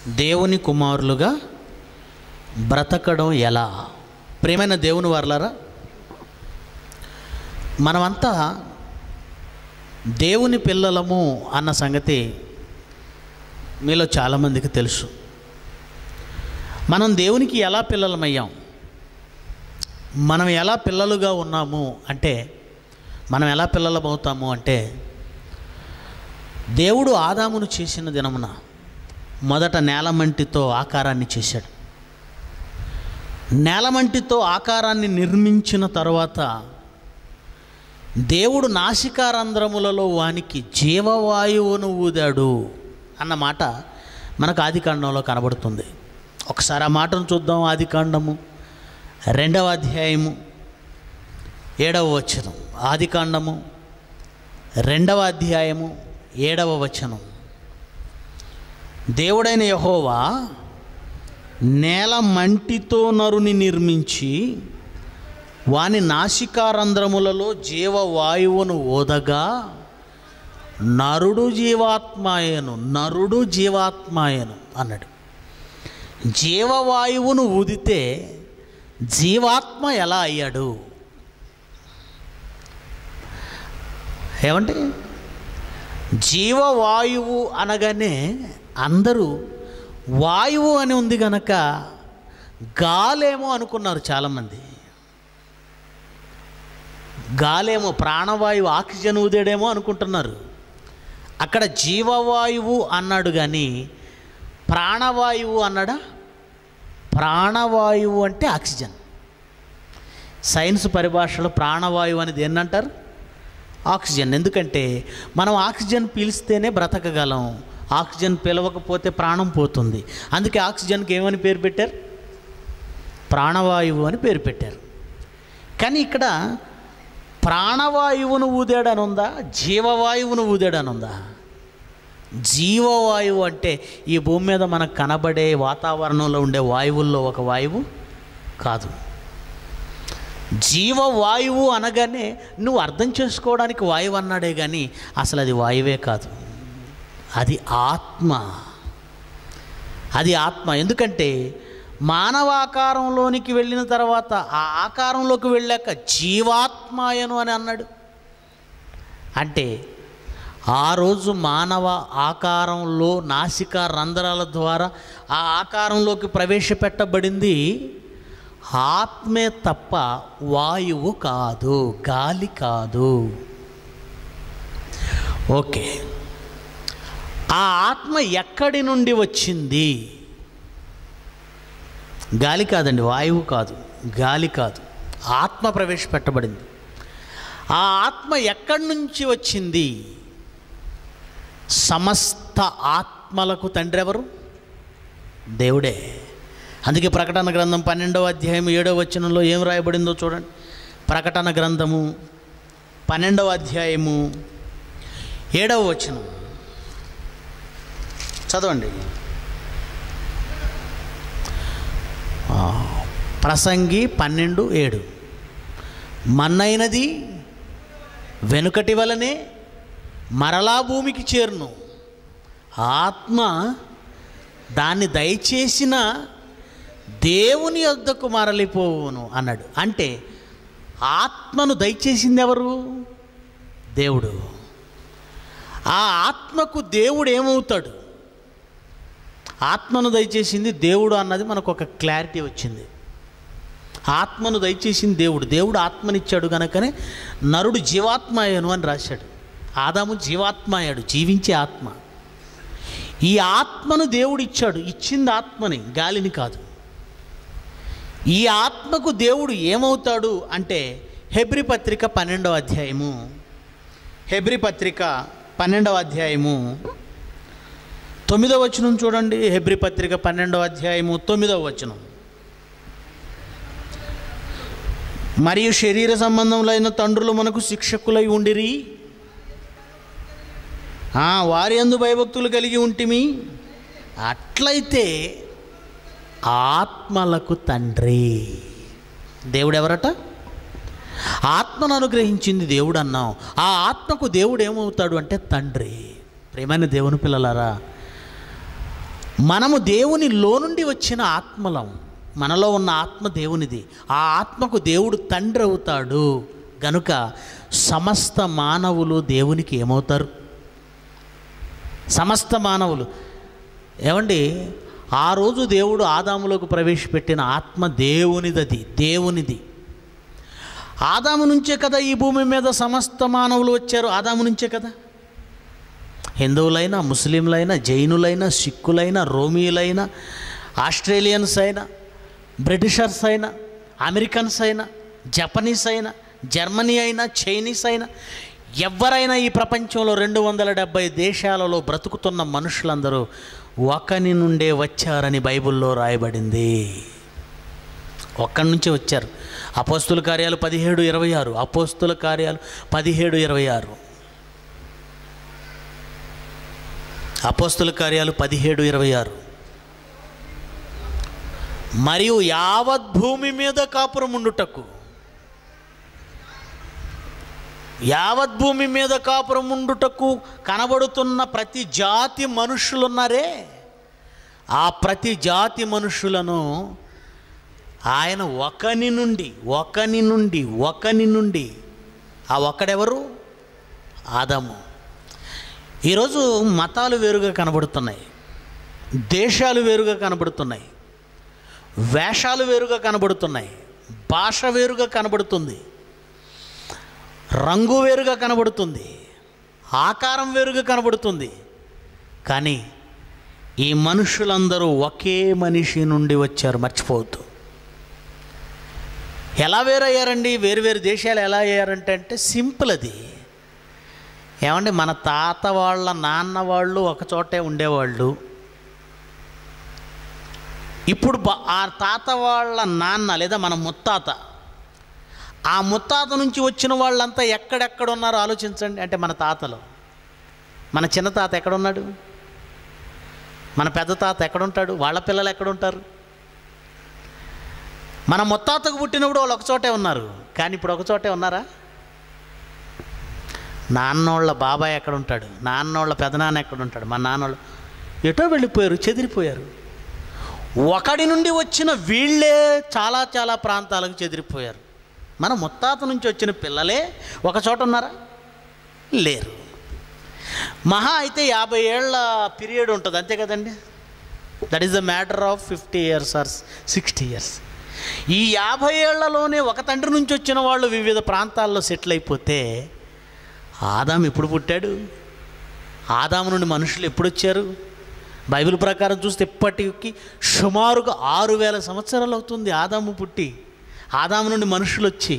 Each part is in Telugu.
దేవుని కుమారులుగా బ్రతకడం ఎలా ప్రేమైన దేవుని వర్లారా మనమంతా దేవుని పిల్లలము అన్న సంగతి మీలో చాలామందికి తెలుసు మనం దేవునికి ఎలా పిల్లలమయ్యాం మనం ఎలా పిల్లలుగా ఉన్నాము అంటే మనం ఎలా పిల్లలమవుతాము అంటే దేవుడు ఆదామును చేసిన దినమున మొదట నేలమంటితో ఆకారాన్ని చేశాడు నేలమంటితో ఆకారాన్ని నిర్మించిన తర్వాత దేవుడు నాసికారంధ్రములలో వానికి జీవవాయువును ఊదాడు అన్న మాట మనకు ఆదికాండంలో కనబడుతుంది ఒకసారి ఆ మాటను చూద్దాం ఆదికాండము రెండవ అధ్యాయము ఏడవ వచనం ఆదికాండము రెండవ అధ్యాయము ఏడవ వచనం దేవుడైన యహోవా నేల మంటితో నరుని నిర్మించి వాని నాసికారంధ్రములలో జీవవాయువును ఓదగా నరుడు జీవాత్మాయను నరుడు జీవాత్మాయను అన్నాడు జీవవాయువును ఊదితే జీవాత్మ ఎలా అయ్యాడు ఏమంటే జీవవాయువు అనగానే అందరూ వాయువు అని ఉంది గనక గాలేమో అనుకున్నారు చాలామంది గాలేమో ప్రాణవాయువు ఆక్సిజన్ ఊదేడేమో అనుకుంటున్నారు అక్కడ జీవవాయువు అన్నాడు కానీ ప్రాణవాయువు అన్నాడా ప్రాణవాయువు అంటే ఆక్సిజన్ సైన్స్ పరిభాషలో ప్రాణవాయువు అనేది ఏంటంటారు ఆక్సిజన్ ఎందుకంటే మనం ఆక్సిజన్ పీలిస్తేనే బ్రతకగలం ఆక్సిజన్ పిలవకపోతే ప్రాణం పోతుంది అందుకే ఆక్సిజన్కి ఏమని పేరు పెట్టారు ప్రాణవాయువు అని పేరు పెట్టారు కానీ ఇక్కడ ప్రాణవాయువును ఊదాడని ఉందా జీవవాయువును ఊదాడని ఉందా జీవవాయువు అంటే ఈ భూమి మీద మనకు కనబడే వాతావరణంలో ఉండే వాయువుల్లో ఒక వాయువు కాదు జీవవాయువు అనగానే నువ్వు అర్థం చేసుకోవడానికి వాయువు అన్నాడే కానీ అసలు అది వాయువే కాదు అది ఆత్మ అది ఆత్మ ఎందుకంటే మానవ ఆకారంలోనికి వెళ్ళిన తర్వాత ఆ ఆకారంలోకి వెళ్ళాక జీవాత్మాయను అని అన్నాడు అంటే ఆ రోజు మానవ ఆకారంలో నాసిక రంధ్రాల ద్వారా ఆ ఆకారంలోకి ప్రవేశపెట్టబడింది ఆత్మే తప్ప వాయువు కాదు గాలి కాదు ఓకే ఆ ఆత్మ ఎక్కడి నుండి వచ్చింది గాలి కాదండి వాయువు కాదు గాలి కాదు ఆత్మ ప్రవేశపెట్టబడింది ఆ ఆత్మ ఎక్కడి నుంచి వచ్చింది సమస్త ఆత్మలకు తండ్రి ఎవరు దేవుడే అందుకే ప్రకటన గ్రంథం పన్నెండవ అధ్యాయం ఏడవ వచనంలో ఏం రాయబడిందో చూడండి ప్రకటన గ్రంథము పన్నెండవ అధ్యాయము ఏడవ వచనం చదవండి ఆ, ప్రసంగి పన్నెండు ఏడు మన్నైనది వెనుకటి వలనే మరలా భూమికి చేరును ఆత్మ దాన్ని దయచేసిన దేవుని యొద్దకు మరలిపోవును అన్నాడు అంటే ఆత్మను దయచేసింది ఎవరు దేవుడు ఆ ఆత్మకు దేవుడు ఏమవుతాడు ఆత్మను దయచేసింది దేవుడు అన్నది మనకు ఒక క్లారిటీ వచ్చింది ఆత్మను దయచేసింది దేవుడు దేవుడు ఆత్మనిచ్చాడు కనుకనే నరుడు జీవాత్మాయను అని రాశాడు ఆదాము జీవాత్మాయాడు జీవించే ఆత్మ ఈ ఆత్మను దేవుడు ఇచ్చాడు ఇచ్చింది ఆత్మని గాలిని కాదు ఈ ఆత్మకు దేవుడు ఏమవుతాడు అంటే హెబ్రి పత్రిక పన్నెండవ అధ్యాయము హెబ్రి పత్రిక పన్నెండవ అధ్యాయము తొమ్మిదవ వచనం చూడండి హెబ్రి పత్రిక పన్నెండవ అధ్యాయము తొమ్మిదవ వచనం మరియు శరీర సంబంధములైన తండ్రులు మనకు శిక్షకులై ఉండిరి ఆ, వారి అందు భయభక్తులు కలిగి ఉంటిమి అట్లయితే ఆత్మలకు తండ్రి దేవుడు ఎవరట ఆత్మను అనుగ్రహించింది దేవుడు అన్నాం ఆ ఆత్మకు దేవుడు ఏమవుతాడు అంటే తండ్రి ప్రేమైన దేవుని పిల్లలారా మనము దేవునిలో నుండి వచ్చిన ఆత్మలం మనలో ఉన్న ఆత్మ దేవునిది ఆ ఆత్మకు దేవుడు తండ్రి అవుతాడు గనుక సమస్త మానవులు దేవునికి ఏమవుతారు సమస్త మానవులు ఏమండి ఆ రోజు దేవుడు ఆదాములోకి ప్రవేశపెట్టిన ఆత్మ దేవునిదది దేవునిది ఆదాము నుంచే కదా ఈ భూమి మీద సమస్త మానవులు వచ్చారు ఆదాము నుంచే కదా హిందువులైనా ముస్లింలైనా జైనులైనా సిక్కులైనా రోమియులైనా ఆస్ట్రేలియన్స్ అయినా బ్రిటిషర్స్ అయినా అమెరికన్స్ అయినా జపనీస్ అయినా జర్మనీ అయినా చైనీస్ అయినా ఎవరైనా ఈ ప్రపంచంలో రెండు వందల డెబ్భై దేశాలలో బ్రతుకుతున్న మనుషులందరూ ఒకని నుండే వచ్చారని బైబిల్లో రాయబడింది ఒక్కడి నుంచే వచ్చారు అపోస్తుల కార్యాలు పదిహేడు ఇరవై ఆరు అపోస్తుల కార్యాలు పదిహేడు ఇరవై ఆరు అపోస్తుల కార్యాలు పదిహేడు ఇరవై ఆరు మరియు యావత్ భూమి మీద కాపురం ఉండుటకు యావత్ భూమి మీద కాపురం ఉండుటకు కనబడుతున్న ప్రతి జాతి మనుషులున్నారే ఆ ప్రతి జాతి మనుషులను ఆయన ఒకని నుండి ఒకని నుండి ఒకని నుండి ఆ ఒక్కడెవరు ఆదాము ఈరోజు మతాలు వేరుగా కనబడుతున్నాయి దేశాలు వేరుగా కనబడుతున్నాయి వేషాలు వేరుగా కనబడుతున్నాయి భాష వేరుగా కనబడుతుంది రంగు వేరుగా కనబడుతుంది ఆకారం వేరుగా కనబడుతుంది కానీ ఈ మనుషులందరూ ఒకే మనిషి నుండి వచ్చారు మర్చిపోవద్దు ఎలా వేరయ్యారండి వేరు వేరు దేశాలు ఎలా అయ్యారంటే అంటే సింపుల్ అది ఏమండి మన తాత వాళ్ళ నాన్న వాళ్ళు ఒక చోటే ఉండేవాళ్ళు ఇప్పుడు బ- ఆ తాత వాళ్ళ నాన్న లేదా మన ముత్తాత ఆ ముత్తాత నుంచి వచ్చిన వాళ్ళంతా ఎక్కడెక్కడ ఉన్నారో ఆలోచించండి అంటే మన తాతలు మన చిన్న తాత ఎక్కడున్నాడు మన పెద్ద తాత ఎక్కడుంటాడు వాళ్ళ పిల్లలు ఎక్కడుంటారు మన ముత్తాతకు పుట్టినప్పుడు వాళ్ళు ఒక చోటే ఉన్నారు కానీ ఇప్పుడు ఒక చోటే ఉన్నారా నాన్నోళ్ళ బాబాయ్ ఎక్కడ ఉంటాడు నాన్నోళ్ళ పెదనాన్న ఎక్కడ ఉంటాడు మా నాన్నోళ్ళు ఎటో వెళ్ళిపోయారు చెదిరిపోయారు ఒకడి నుండి వచ్చిన వీళ్ళే చాలా చాలా ప్రాంతాలకు చెదిరిపోయారు మన ముత్తాత నుంచి వచ్చిన పిల్లలే ఒక చోట ఉన్నారా లేరు మహా అయితే యాభై ఏళ్ళ పీరియడ్ ఉంటుంది అంతే కదండి that is the matter of fifty years or sixty years ఈ యాభై ఏళ్లలోనే ఒక తండ్రి నుంచి వచ్చిన వాళ్ళు వివిధ ప్రాంతాల్లో సెటిల్ అయిపోతే ఆదాం ఎప్పుడు పుట్టాడు ఆదాము నుండి మనుషులు ఎప్పుడు వచ్చారు బైబిల్ ప్రకారం చూస్తే ఇప్పటికి సుమారుగా ఆరు వేల సంవత్సరాలు అవుతుంది ఆదాము పుట్టి ఆదాము నుండి మనుషులు వచ్చి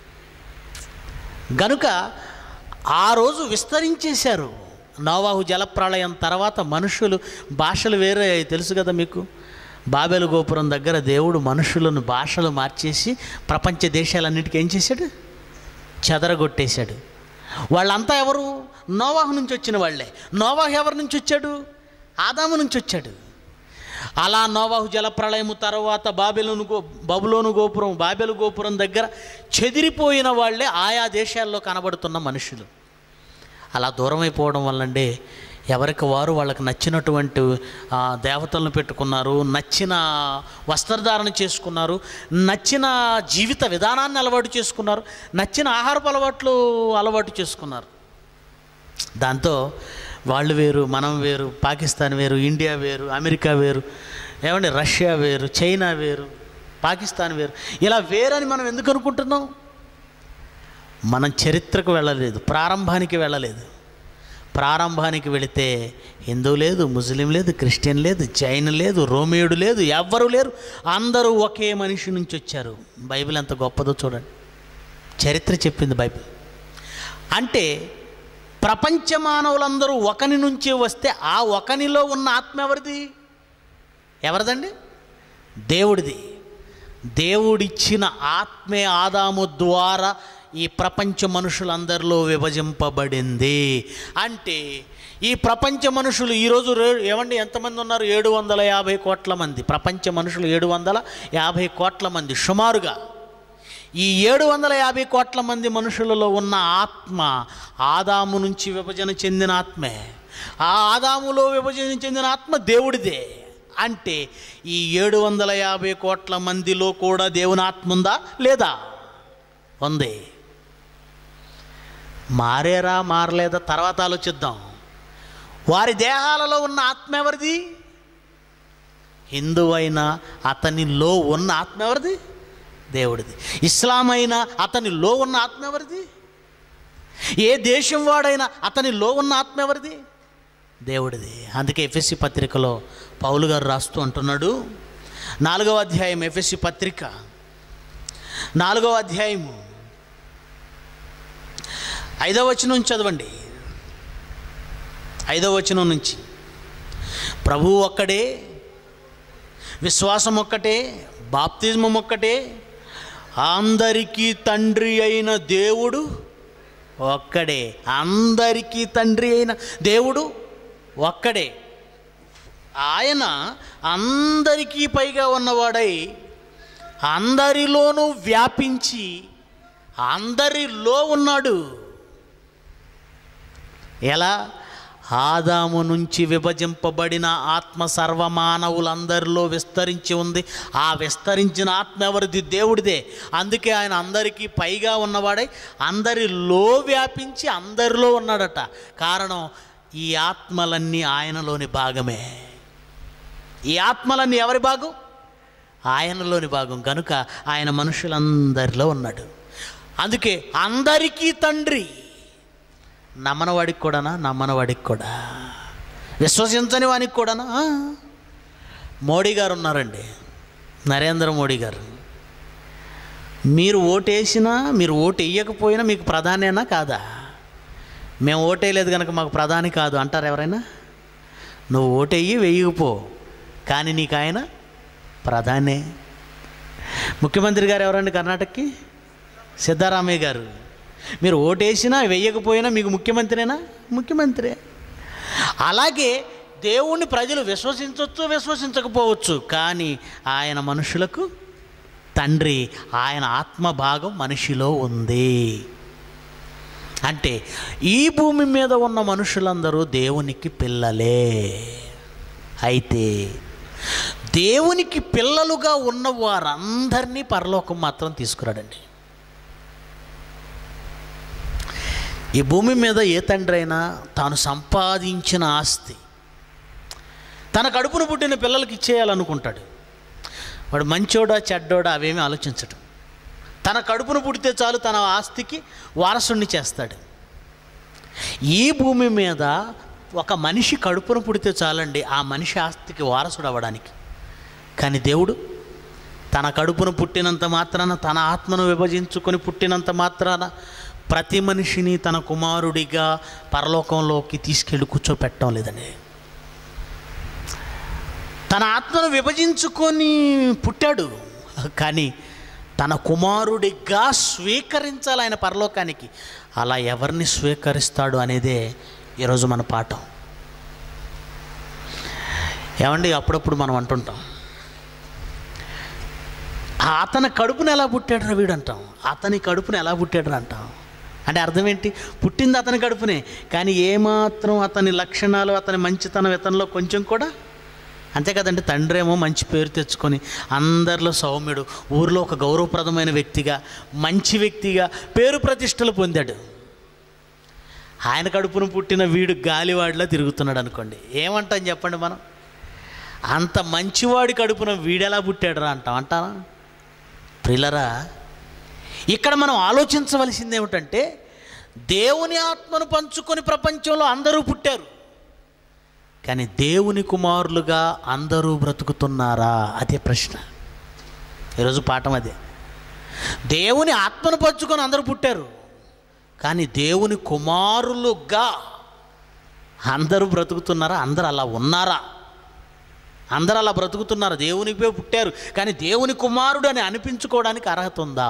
గనుక ఆ రోజు విస్తరించేశారు నోవాహు జలప్రళయం తర్వాత మనుషులు భాషలు వేరే అయ్యాయి తెలుసు కదా మీకు బాబెలు గోపురం దగ్గర దేవుడు మనుషులను భాషలు మార్చేసి ప్రపంచ దేశాలన్నిటికీ ఏం చేశాడు చెదరగొట్టేశాడు వాళ్ళంతా ఎవరు నోవాహు నుంచి వచ్చిన వాళ్ళే నోవాహు ఎవరి నుంచి వచ్చాడు ఆదాము నుంచి వచ్చాడు అలా నోవాహు జలప్రళయము తర్వాత బాబెలోను గో బబులోను గోపురం బాబెలు గోపురం దగ్గర చెదిరిపోయిన వాళ్ళే ఆయా దేశాల్లో కనబడుతున్న మనుషులు అలా దూరం అయిపోవడం వల్లండి ఎవరికి వారు వాళ్ళకి నచ్చినటువంటి ఆ, దేవతలను పెట్టుకున్నారు నచ్చిన వస్త్రధారణ చేసుకున్నారు నచ్చిన జీవిత విధానాన్ని అలవాటు చేసుకున్నారు నచ్చిన ఆహారపు అలవాట్లు అలవాటు చేసుకున్నారు దాంతో వాళ్ళు వేరు మనం వేరు పాకిస్తాన్ వేరు ఇండియా వేరు అమెరికా వేరు ఏమండి రష్యా వేరు చైనా వేరు పాకిస్తాన్ వేరు ఇలా వేరని మనం ఎందుకు అనుకుంటున్నాం మనం చరిత్రకు వెళ్ళలేదు ప్రారంభానికి వెళ్ళలేదు ప్రారంభానికి వెళితే హిందూ లేదు ముస్లిం లేదు క్రిస్టియన్ లేదు జైన్ లేదు రోమియోడు లేదు ఎవ్వరూ లేరు అందరూ ఒకే మనిషి నుంచి వచ్చారు బైబిల్ ఎంత గొప్పదో చూడండి చరిత్ర చెప్పింది బైబిల్ అంటే ప్రపంచ మానవులందరూ ఒకని నుంచి వస్తే ఆ ఒకనిలో ఉన్న ఆత్మ ఎవరిది ఎవరిదండి దేవుడిది దేవుడిచ్చిన ఆత్మే ఆదాము ద్వారా ఈ ప్రపంచ మనుషులందరిలో విభజింపబడింది అంటే ఈ ప్రపంచ మనుషులు ఈరోజు రే ఏమండి ఎంతమంది ఉన్నారు ఏడు వందల యాభై కోట్ల మంది ప్రపంచ మనుషులు ఏడు వందల యాభై కోట్ల మంది సుమారుగా ఈ ఏడు వందల యాభై కోట్ల మంది మనుషులలో ఉన్న ఆత్మ ఆదాము నుంచి విభజన చెందిన ఆత్మే ఆ ఆదాములో విభజన చెందిన ఆత్మ దేవుడిదే అంటే ఈ ఏడు వందల యాభై కోట్ల మందిలో కూడా దేవుని ఆత్మ ఉందా లేదా ఉంది మారేరా మారలేదా తర్వాత ఆలోచిద్దాం వారి దేహాలలో ఉన్న ఆత్మ ఎవరిది హిందువు అయినా అతనిలో ఉన్న ఆత్మ ఎవరిది దేవుడిది ఇస్లాం అయినా అతనిలో ఉన్న ఆత్మ ఎవరిది ఏ దేశం వాడైనా అతనిలో ఉన్న ఆత్మ ఎవరిది దేవుడిది అందుకే ఎఫ్ఎస్సి పత్రికలో పౌలు గారు రాస్తూ అంటున్నాడు నాలుగవ అధ్యాయం ఎఫ్ఎస్సి పత్రిక నాలుగవ అధ్యాయము ఐదవ వచనం చదవండి ఐదవ వచనం నుంచి ప్రభువు ఒక్కడే విశ్వాసం ఒక్కటే బాప్తిజమం ఒక్కటే అందరికీ తండ్రి అయిన దేవుడు ఒక్కడే అందరికీ తండ్రి అయిన దేవుడు ఒక్కడే ఆయన అందరికీ పైగా ఉన్నవాడై అందరిలోనూ వ్యాపించి అందరిలో ఉన్నాడు ఎలా ఆదాము నుంచి విభజింపబడిన ఆత్మ సర్వమానవులందరిలో విస్తరించి ఉంది ఆ విస్తరించిన ఆత్మ ఎవరిది దేవుడిదే అందుకే ఆయన అందరికీ పైగా ఉన్నవాడై అందరిలో వ్యాపించి అందరిలో ఉన్నాడట కారణం ఈ ఆత్మలన్నీ ఆయనలోని భాగమే ఈ ఆత్మలన్నీ ఎవరి భాగం ఆయనలోని భాగం కనుక ఆయన మనుషులందరిలో ఉన్నాడు అందుకే అందరికీ తండ్రి నమ్మనవాడికి కూడానా నమ్మనవాడికి కూడా విశ్వసించని వానికి కూడానా ఆ. మోడీ గారు ఉన్నారండి నరేంద్ర మోడీ గారు మీరు ఓటేసినా మీరు ఓటు వేయకపోయినా మీకు ప్రధానేనా కాదా మేము ఓటేయలేదు కనుక మాకు ప్రధాని కాదు అంటారు ఎవరైనా నువ్వు ఓటేయి వేయకపో కానీ నీకు ఆయన ప్రధానే ముఖ్యమంత్రి గారు ఎవరండి కర్ణాటకకి సిద్ధరామయ్య గారు మీరు ఓటేసినా వెయ్యకపోయినా మీకు ముఖ్యమంత్రినా ముఖ్యమంత్రే అలాగే దేవుణ్ణి ప్రజలు విశ్వసించవచ్చు విశ్వసించకపోవచ్చు కానీ ఆయన మనుషులకు తండ్రి ఆయన ఆత్మభాగం మనిషిలో ఉంది అంటే ఈ భూమి మీద ఉన్న మనుషులందరూ దేవునికి పిల్లలే అయితే దేవునికి పిల్లలుగా ఉన్న వారందరినీ పరలోకం మాత్రం తీసుకురాడండి ఈ భూమి మీద ఏ తండ్రి అయినా తాను సంపాదించిన ఆస్తి తన కడుపును పుట్టిన పిల్లలకి ఇచ్చేయాలనుకుంటాడు వాడు మంచోడా చెడ్డోడా అవేమీ ఆలోచించడు తన కడుపును పుడితే చాలు తన ఆస్తికి వారసుణ్ణి చేస్తాడు ఈ భూమి మీద ఒక మనిషి కడుపును పుడితే చాలండి ఆ మనిషి ఆస్తికి వారసుడు అవ్వడానికి కానీ దేవుడు తన కడుపును పుట్టినంత మాత్రాన తన ఆత్మను విభజించుకొని పుట్టినంత మాత్రాన ప్రతి మనిషిని తన కుమారుడిగా పరలోకంలోకి తీసుకెళ్ళి కూర్చోపెట్టడం లేదండి తన ఆత్మను విభజించుకొని పుట్టాడు కానీ తన కుమారుడిగా స్వీకరించాలి ఆయన పరలోకానికి అలా ఎవరిని స్వీకరిస్తాడు అనేదే ఈరోజు మన పాఠం ఏమండి అప్పుడప్పుడు మనం అంటుంటాం "ఆ అతని కడుపును ఎలా పుట్టాడు వీడు అంటాం అతని కడుపును ఎలా పుట్టాడు అంటాం అంటే అర్థం ఏంటి పుట్టింది అతని కడుపునే కానీ ఏమాత్రం అతని లక్షణాలు అతని మంచితనం ఇతనిలో కొంచెం కూడా అంతే కదండి తండ్రి ఏమో మంచి పేరు తెచ్చుకొని అందరిలో సౌమ్యుడు ఊరిలో ఒక గౌరవప్రదమైన వ్యక్తిగా మంచి వ్యక్తిగా పేరు ప్రతిష్టలు పొందాడు ఆయన కడుపును పుట్టిన వీడు గాలివాడిలా తిరుగుతున్నాడు అనుకోండి ఏమంటాం చెప్పండి మనం అంత మంచివాడి కడుపున వీడెలా పుట్టాడు రా అంటాం అంటారా ప్రిలరా ఇక్కడ మనం ఆలోచించవలసింది ఏమిటంటే దేవుని ఆత్మను పంచుకొని ప్రపంచంలో అందరూ పుట్టారు కానీ దేవుని కుమారులుగా అందరూ బ్రతుకుతున్నారా అదే ప్రశ్న ఈరోజు పాఠం అదే దేవుని ఆత్మను పంచుకొని అందరూ పుట్టారు కానీ దేవుని కుమారులుగా అందరూ బ్రతుకుతున్నారా అందరూ అలా ఉన్నారా అందరూ అలా బ్రతుకుతున్నారు దేవునిపై పుట్టారు కానీ దేవుని కుమారుడు అని అనిపించుకోవడానికి అర్హత ఉందా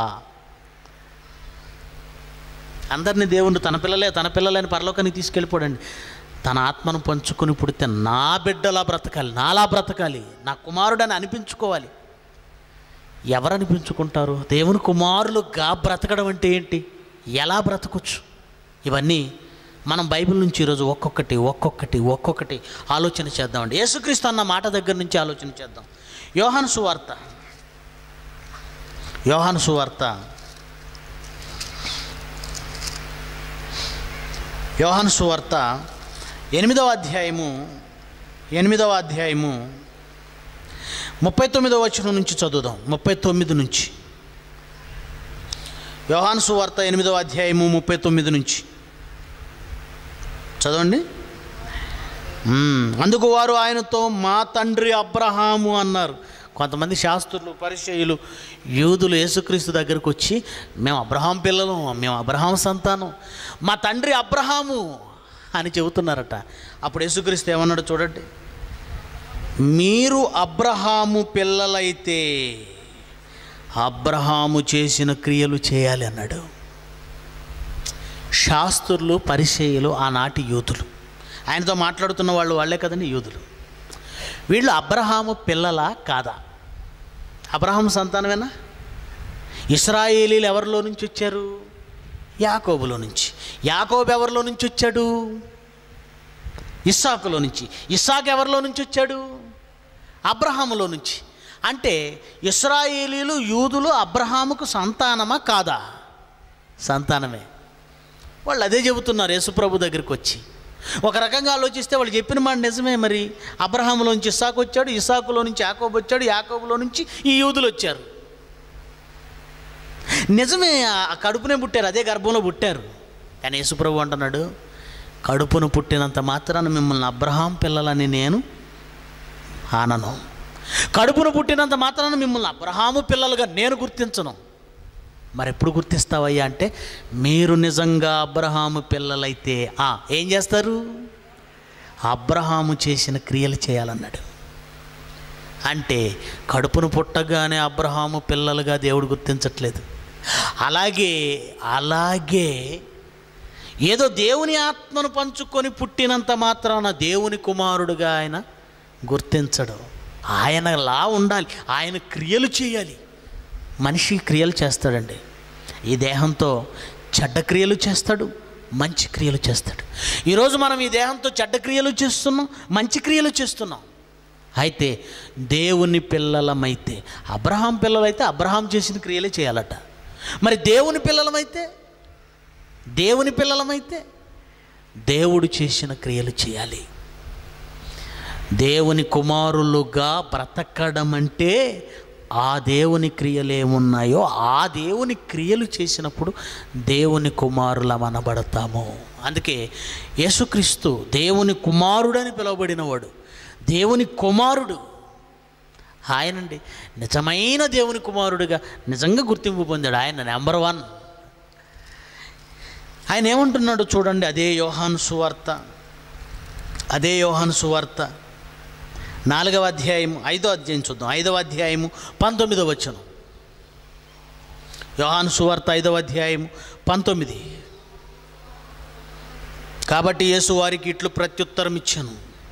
అందరినీ దేవుడు తన పిల్లలే తన పిల్లలని పరలోకానికి తీసుకెళ్ళిపోడండి తన ఆత్మను పంచుకొని పుడితే నా బిడ్డలా బ్రతకాలి నాలా బ్రతకాలి నా కుమారుడని అనిపించుకోవాలి ఎవరు అనిపించుకుంటారు దేవుని కుమారులుగా బ్రతకడం అంటే ఏంటి ఎలా బ్రతకొచ్చు ఇవన్నీ మనం బైబిల్ నుంచి ఈరోజు ఒక్కొక్కటి ఒక్కొక్కటి ఒక్కొక్కటి ఆలోచన చేద్దామండి యేసుక్రీస్తు అన్న మాట దగ్గర నుంచి ఆలోచన చేద్దాం యోహాను సువార్త యోహాను సువార్త యోహాను సువార్త ఎనిమిదవ అధ్యాయము ఎనిమిదవ అధ్యాయము ముప్పై తొమ్మిదవ వచనం నుంచి చదువుదాం ముప్పై తొమ్మిది నుంచి యోహాను సువార్త ఎనిమిదవ అధ్యాయము ముప్పై తొమ్మిది నుంచి చదవండి మ్మ్. అందుకు వారు ఆయనతో మా తండ్రి అబ్రహాము అన్నారు కొంతమంది శాస్త్రులు పరిచయులు యూదులు యేసుక్రీస్తు దగ్గరకు వచ్చి మేము అబ్రహాం పిల్లలు మేము అబ్రహాం సంతానం మా తండ్రి అబ్రహాము అని చెబుతున్నారట అప్పుడు యేసుక్రీస్తు ఏమన్నాడు చూడండి మీరు అబ్రహాము పిల్లలైతే అబ్రహాము చేసిన క్రియలు చేయాలి అన్నాడు శాస్త్రులు పరిచయులు ఆనాటి యూదులు ఆయనతో మాట్లాడుతున్న వాళ్ళు వాళ్ళే కదండి యూదులు వీళ్ళు అబ్రహాము పిల్లలా కాదా అబ్రహాము సంతానమేనా ఇస్రాయేలీలు ఎవరిలో నుంచి వచ్చారు యాకోబులో నుంచి యాకోబు ఎవరిలో నుంచి వచ్చాడు ఇస్సాకులో నుంచి ఇస్సాకు ఎవరిలో నుంచి వచ్చాడు అబ్రహాములో నుంచి అంటే ఇస్రాయేలీలు యూదులు అబ్రహాముకు సంతానమా కాదా సంతానమే వాళ్ళు అదే చెబుతున్నారు యేసుప్రభు దగ్గరికి వచ్చి ఒక రకంగా ఆలోచిస్తే వాళ్ళు చెప్పిన మాట నిజమే మరి అబ్రహాములోంచి ఇస్సాకు వచ్చాడు ఇస్సాకులో నుంచి యాకోబు వచ్చాడు యాకోబులో నుంచి ఈ యూదులు వచ్చారు నిజమే ఆ కడుపునే పుట్టారు అదే గర్భంలో పుట్టారు కానీ యేసుప్రభు అంటున్నాడు కడుపును పుట్టినంత మాత్రాన మిమ్మల్ని అబ్రహాం పిల్లలని నేను ఆనను కడుపును పుట్టినంత మాత్రాన మిమ్మల్ని అబ్రహాము పిల్లలుగా నేను గుర్తించను మరి ఎప్పుడు గుర్తిస్తావయ్యా అంటే మీరు నిజంగా అబ్రహాము పిల్లలైతే ఆ, ఏం చేస్తారు అబ్రహాము చేసిన క్రియలు చేయాలన్నాడు అంటే కడుపును పుట్టగానే అబ్రహాము పిల్లలుగా దేవుడు గుర్తించట్లేదు అలాగే అలాగే ఏదో దేవుని ఆత్మను పంచుకొని పుట్టినంత మాత్రాన దేవుని కుమారుడుగా ఆయన గుర్తించడు ఆయనలా ఉండాలి ఆయన క్రియలు చేయాలి మనిషి క్రియలు చేస్తాడండి ఈ దేహంతో చెడ్డ క్రియలు చేస్తాడు మంచి క్రియలు చేస్తాడు ఈరోజు మనం ఈ దేహంతో చెడ్డ క్రియలు చేస్తున్నాం మంచి క్రియలు చేస్తున్నాం అయితే దేవుని పిల్లలమైతే అబ్రహాం పిల్లలైతే అబ్రహాం చేసిన క్రియలే చేయాలట మరి దేవుని పిల్లలమైతే దేవుని పిల్లలమైతే దేవుడు చేసిన క్రియలు చేయాలి దేవుని కుమారులుగా బ్రతకడం అంటే ఆ దేవుని క్రియలు ఏమున్నాయో ఆ దేవుని క్రియలు చేసినప్పుడు దేవుని కుమారులం అనబడతాము అందుకే యేసుక్రీస్తు దేవుని కుమారుడని పిలువబడినవాడు దేవుని కుమారుడు ఆయనండి నిజమైన దేవుని కుమారుడిగా నిజంగా గుర్తింపు పొందాడు ఆయన నెంబర్ వన్ ఆయన ఏమంటున్నాడు చూడండి అదే యోహాను సువార్త అదే యోహాను సువార్త నాలుగవ అధ్యాయం ఐదో అధ్యాయం చూద్దాం ఐదవ అధ్యాయము పంతొమ్మిదవ వచ్చను యోహాను సువార్త ఐదవ అధ్యాయము పంతొమ్మిది కాబట్టి యేసు వారికి ఇట్లు ప్రత్యుత్తరం ఇచ్చాను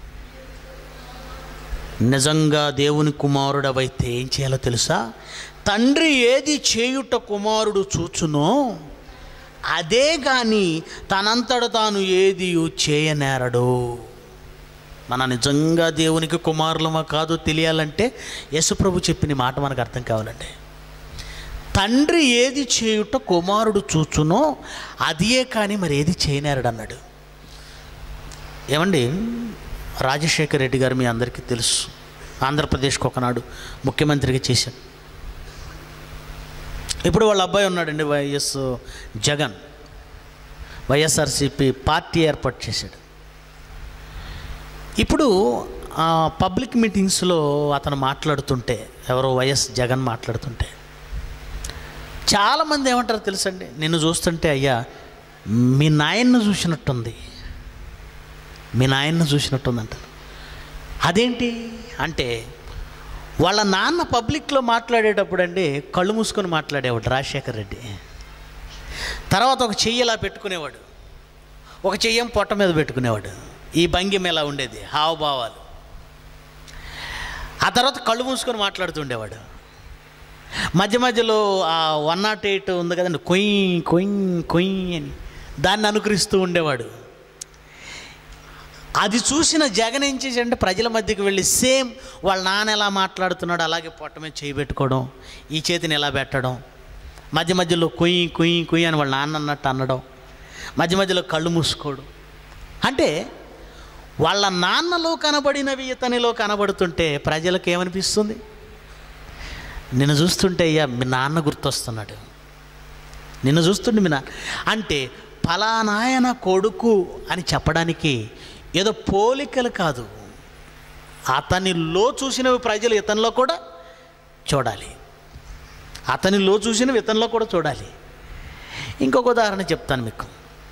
నిజంగా దేవుని కుమారుడవైతే ఏం చేయాలో తెలుసా తండ్రి ఏది చేయుట కుమారుడు చూచునో అదే కానీ తనంతట తాను ఏది చేయనేరడు మన నిజంగా దేవునికి కుమారులమా కాదో తెలియాలంటే యేసుప్రభు చెప్పిన ఈ మాట మనకు అర్థం కావాలండి తండ్రి ఏది చేయుట కుమారుడు చూచునో అదియే కానీ మరి ఏది చేయనేరడు అన్నాడు ఏమండి రాజశేఖర్ రెడ్డి గారు మీ అందరికీ తెలుసు ఆంధ్రప్రదేశ్కి ఒకనాడు ముఖ్యమంత్రిగా చేశాడు ఇప్పుడు వాళ్ళ అబ్బాయి ఉన్నాడండి వైఎస్ జగన్ వైఎస్ఆర్సిపి పార్టీ ఏర్పాటు చేశాడు ఇప్పుడు ఆ పబ్లిక్ మీటింగ్స్లో అతను మాట్లాడుతుంటే ఎవరో వైఎస్ జగన్ మాట్లాడుతుంటే చాలామంది ఏమంటారు తెలుసండి నిన్ను చూస్తుంటే అయ్యా మీ నాయన్ను చూసినట్టుంది మీ నాయన్ను చూసినట్టుంది అంటారు అదేంటి అంటే వాళ్ళ నాన్న పబ్లిక్లో మాట్లాడేటప్పుడు అండి కళ్ళు మూసుకొని మాట్లాడేవాడు రాజశేఖర్ రెడ్డి తర్వాత ఒక చెయ్యి ఇలా పెట్టుకునేవాడు ఒక చెయ్యం పొట్ట మీద పెట్టుకునేవాడు ఈ భంగిమ ఎలా ఉండేది హావభావాలు ఆ తర్వాత కళ్ళు మూసుకొని మాట్లాడుతుండేవాడు మధ్య మధ్యలో ఆ వన్ నాట్ ఎయిట్ ఉంది కదండి కొయ్ కొయ్ కొయ్ అని దాన్ని అనుకరిస్తూ ఉండేవాడు అది చూసిన జగన్ ఏం చేశాడంటే ప్రజల మధ్యకి వెళ్ళి సేమ్ వాళ్ళ నాన్న ఎలా మాట్లాడుతున్నాడు అలాగే పొట్ట మీద చేయి పెట్టుకోవడం ఈ చేతిని ఎలా పెట్టడం మధ్య మధ్యలో కుయ్యి కుయ్యి కుయ్యి అని వాళ్ళ నాన్న అన్నట్టు అనడం మధ్య మధ్యలో కళ్ళు మూసుకోవడం అంటే వాళ్ళ నాన్నలో కనబడినవి ఇతనిలో కనబడుతుంటే ప్రజలకు ఏమనిపిస్తుంది నిన్ను చూస్తుంటే అయ్యా మీ నాన్న గుర్తొస్తున్నాడు నిన్ను చూస్తుండే మీ నాన్న అంటే ఫలానాయన కొడుకు అని చెప్పడానికి ఏదో పోలికలు కాదు అతనిలో చూసినవి ప్రజలు ఇతనిలో కూడా చూడాలి అతనిలో చూసినవి ఇతనిలో కూడా చూడాలి ఇంకొక ఉదాహరణ చెప్తాను మీకు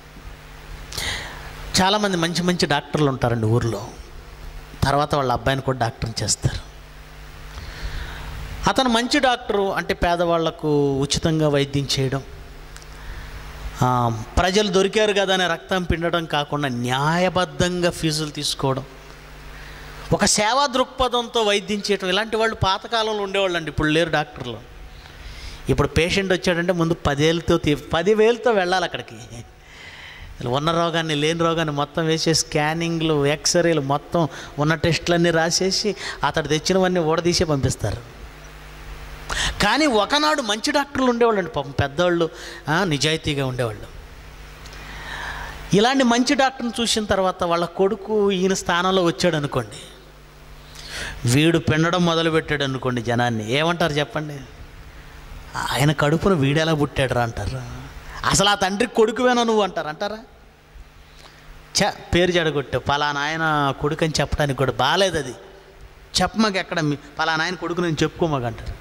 చాలామంది మంచి మంచి డాక్టర్లు ఉంటారండి ఊర్లో తర్వాత వాళ్ళ అబ్బాయిని కూడా డాక్టర్ చేస్తారు అతను మంచి డాక్టరు అంటే పేదవాళ్లకు ఉచితంగా వైద్యం చేయడం ఆ, ప్రజలు దొరికారు కదా అని రక్తం పిండడం కాకుండా న్యాయబద్ధంగా ఫీజులు తీసుకోవడం ఒక సేవా దృక్పథంతో వైద్యం చేయడం ఇలాంటి వాళ్ళు పాతకాలంలో ఉండేవాళ్ళు అండి ఇప్పుడు లేరు డాక్టర్లు ఇప్పుడు పేషెంట్ వచ్చాడంటే ముందు పదేళ్ళతో తీ పదివేలతో వెళ్ళాలి అక్కడికి ఉన్న రోగాన్ని లేని రోగాన్ని మొత్తం వేసే స్కానింగ్లు ఎక్స్రేలు మొత్తం ఉన్న టెస్టులన్నీ రాసేసి అతడు తెచ్చినవన్నీ ఊడదీసి పంపిస్తారు కానీ ఒకనాడు మంచి డాక్టర్లు ఉండేవాళ్ళు అండి పాపం పెద్దవాళ్ళు ఆ, నిజాయితీగా ఉండేవాళ్ళు ఇలాంటి మంచి డాక్టర్ని చూసిన తర్వాత వాళ్ళ కొడుకు ఈయన స్థానంలో వచ్చాడు అనుకోండి వీడు పిండడం మొదలుపెట్టాడు అనుకోండి జనాన్ని ఏమంటారు చెప్పండి ఆయన కడుపున వీడెలా పుట్టాడు రా అంటారు అసలు ఆ తండ్రి కొడుకువేనా నువ్వు అంటారు అంటారా చ పేరు జడగొట్టావు పలానా ఆయన కొడుకు అని చెప్పడానికి కూడా బాగాలేదు అది చెప్పమాక ఎక్కడ మీ పలానా ఆయన కొడుకు నేను చెప్పుకోమాక అంటారు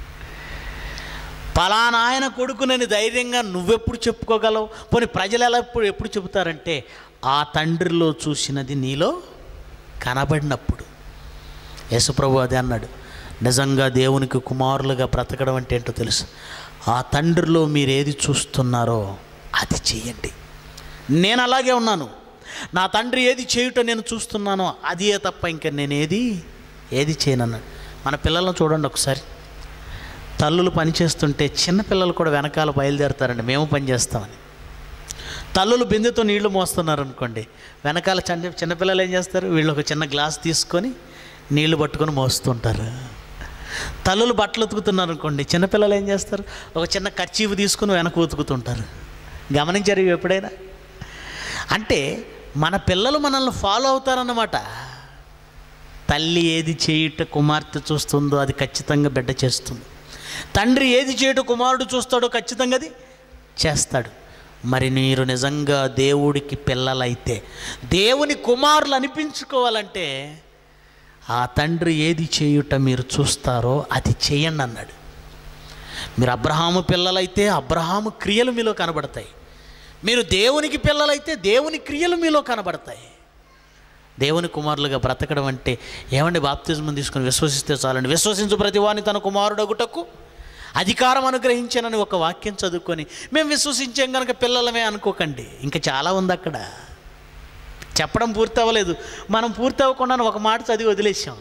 పలానా ఆయన కొడుకునని ధైర్యంగా నువ్వెప్పుడు చెప్పుకోగలవు పోనీ ప్రజలు ఎలా ఎప్పుడు ఎప్పుడు చెబుతారంటే ఆ తండ్రిలో చూసినది నీలో కనబడినప్పుడు యేసుప్రభు అదే అన్నాడు నిజంగా దేవునికి కుమారులుగా బ్రతకడం అంటే ఏంటో తెలుసు ఆ తండ్రిలో మీరు ఏది చూస్తున్నారో అది చేయండి నేను అలాగే ఉన్నాను నా తండ్రి ఏది చేయుట నేను చూస్తున్నానో అదే తప్ప ఇంకా నేను ఏది ఏది చేయనన్నాడు మన పిల్లలను చూడండి ఒకసారి తల్లులు పని చేస్తుంటే చిన్నపిల్లలు కూడా వెనకాల బయలుదేరుతారండి మేము పని చేస్తామని తల్లులు బిందెతో నీళ్లు మోస్తున్నారు అనుకోండి వెనకాల చిన్న చిన్నపిల్లలు ఏం చేస్తారు వీళ్ళు ఒక చిన్న గ్లాస్ తీసుకొని నీళ్లు పట్టుకొని మోస్తుంటారు తల్లులు బట్టలు ఉతుకుతున్నారు అనుకోండి చిన్నపిల్లలు ఏం చేస్తారు ఒక చిన్న కర్చీపు తీసుకుని వెనక ఉతుకుతుంటారు గమనించారు ఇవి ఎప్పుడైనా అంటే మన పిల్లలు మనల్ని ఫాలో అవుతారన్నమాట తల్లి ఏది చేయుట కుమార్తె చూస్తుందో అది ఖచ్చితంగా బిడ్డ చేస్తుంది తండ్రి ఏది చేయుట కుమారుడు చూస్తాడో ఖచ్చితంగా అది చేస్తాడు మరి మీరు నిజంగా దేవుడికి పిల్లలైతే దేవుని కుమారులు అనిపించుకోవాలంటే ఆ తండ్రి ఏది చేయుట మీరు చూస్తారో అది చేయండి అన్నాడు మీరు అబ్రహాము పిల్లలైతే అబ్రహాము క్రియలు మీలో కనబడతాయి మీరు దేవునికి పిల్లలైతే దేవుని క్రియలు మీలో కనబడతాయి దేవుని కుమారులుగా బ్రతకడం అంటే ఏమండి బాప్తిజం తీసుకుని విశ్వసిస్తే చాలండి విశ్వసించు ప్రతివాని తన కుమారుడగుటకు అధికారం అనుగ్రహించానని ఒక వాక్యం చదువుకొని మేము విశ్వసించాం కనుక పిల్లలమే అనుకోకండి ఇంకా చాలా ఉంది అక్కడ చెప్పడం పూర్తి అవ్వలేదు మనం పూర్తి అవ్వకుండా ఒక మాట చదివి వదిలేసాం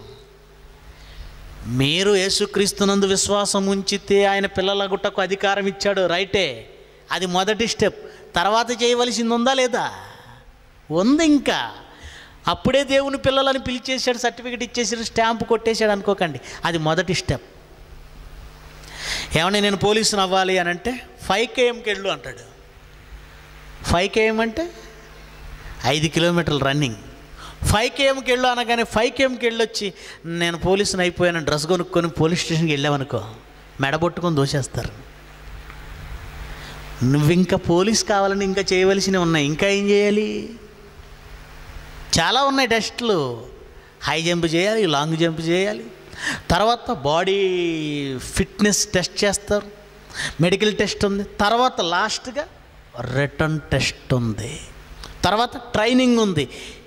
మీరు యేసుక్రీస్తునందు విశ్వాసం ఉంచితే ఆయన పిల్లల గుట్టకు అధికారం ఇచ్చాడు రైటే అది మొదటి స్టెప్ తర్వాత చేయవలసింది ఉందా లేదా ఉంది ఇంకా అప్పుడే దేవుని పిల్లలని పిలిచేశాడు సర్టిఫికెట్ ఇచ్చేసాడు స్టాంప్ కొట్టేశాడు అనుకోకండి అది మొదటి స్టెప్ ఏమన్నా నేను పోలీసుని అవ్వాలి అని అంటే ఫైవ్ కేఎంకి వెళ్ళు అంటాడు ఫైవ్ కేఎం అంటే ఐదు కిలోమీటర్లు రన్నింగ్ ఫైవ్ కేఎంకి వెళ్ళు అనగానే ఫైవ్ కేఎంకి వెళ్ళొచ్చి నేను పోలీసుని అయిపోయాను డ్రెస్ కొనుక్కొని పోలీస్ స్టేషన్కి వెళ్ళామనుకో మెడబొట్టుకొని దోసేస్తారు నువ్వు ఇంకా పోలీస్ కావాలని ఇంకా చేయవలసినవి ఉన్నాయి ఇంకా ఏం చేయాలి చాలా ఉన్నాయి టెస్టులు హై జంప్ చేయాలి లాంగ్ జంప్ చేయాలి తర్వాత బాడీ ఫిట్నెస్ టెస్ట్ చేస్తారు మెడికల్ టెస్ట్ ఉంది తర్వాత లాస్ట్గా రిటర్న్ టెస్ట్ ఉంది తర్వాత ట్రైనింగ్ ఉంది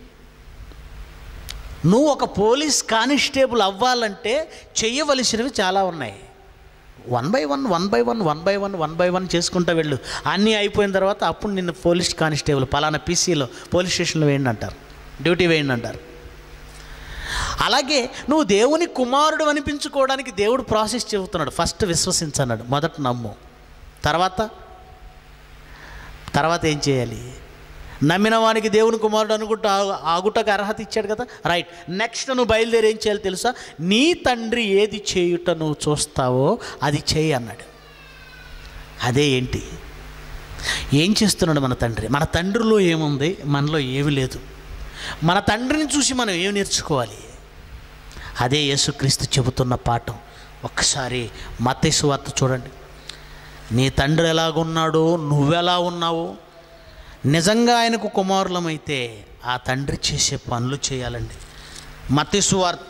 నువ్వు ఒక పోలీస్ కానిస్టేబుల్ అవ్వాలంటే చేయవలసినవి చాలా ఉన్నాయి one by one one by one one by one one by one చేసుకుంటూ వెళ్ళు అన్నీ అయిపోయిన తర్వాత అప్పుడు నిన్ను పోలీస్ కానిస్టేబుల్ పలానా పీసీలో పోలీస్ స్టేషన్లో వేయండి అంటారు డ్యూటీ వేయండి అంటారు అలాగే నువ్వు దేవుని కుమారుడు అనిపించుకోవడానికి దేవుడు ప్రాసెస్ చెబుతున్నాడు ఫస్ట్ విశ్వసించన్నాడు మొదట నమ్ము తర్వాత తర్వాత ఏం చేయాలి నమ్మిన వానికి దేవుని కుమారుడు అనుకుంటూ ఆగు- ఆగుటకు అర్హత ఇచ్చాడు కదా రైట్ నెక్స్ట్ నువ్వు బయలుదేరి ఏం చేయాలి తెలుసా నీ తండ్రి ఏది చేయుట నువ్వు చూస్తావో అది చేయి అన్నాడు అదే ఏంటి ఏం చేస్తున్నాడు మన తండ్రి మన తండ్రిలో ఏముంది మనలో ఏమి లేదు మన తండ్రిని చూసి మనం ఏం నేర్చుకోవాలి అదే యేసుక్రీస్తు చెబుతున్న పాఠం ఒక్కసారి మత్తేసు వార్త చూడండి నీ తండ్రి ఎలాగున్నాడో నువ్వెలా ఉన్నావో నిజంగా ఆయనకు కుమారులమైతే ఆ తండ్రి చేసే పనులు చేయాలండి మత్తేసు వార్త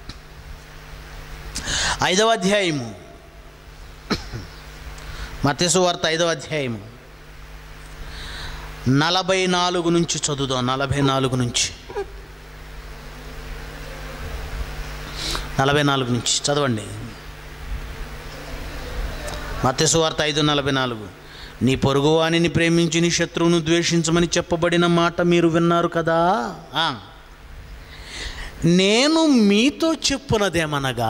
ఐదవ అధ్యాయము మత్తేసు వార్త ఐదవ అధ్యాయము నలభై నాలుగు నుంచి చదువుదాం నలభై నాలుగు నుంచి నలభై నాలుగు నుంచి చదవండి మత్స్సు వార్త ఐదు నలభై నాలుగు నీ పొరుగువానిని ప్రేమించి నీ శత్రువును ద్వేషించమని చెప్పబడిన మాట మీరు విన్నారు కదా ఆ. నేను మీతో చెప్పునదేమనగా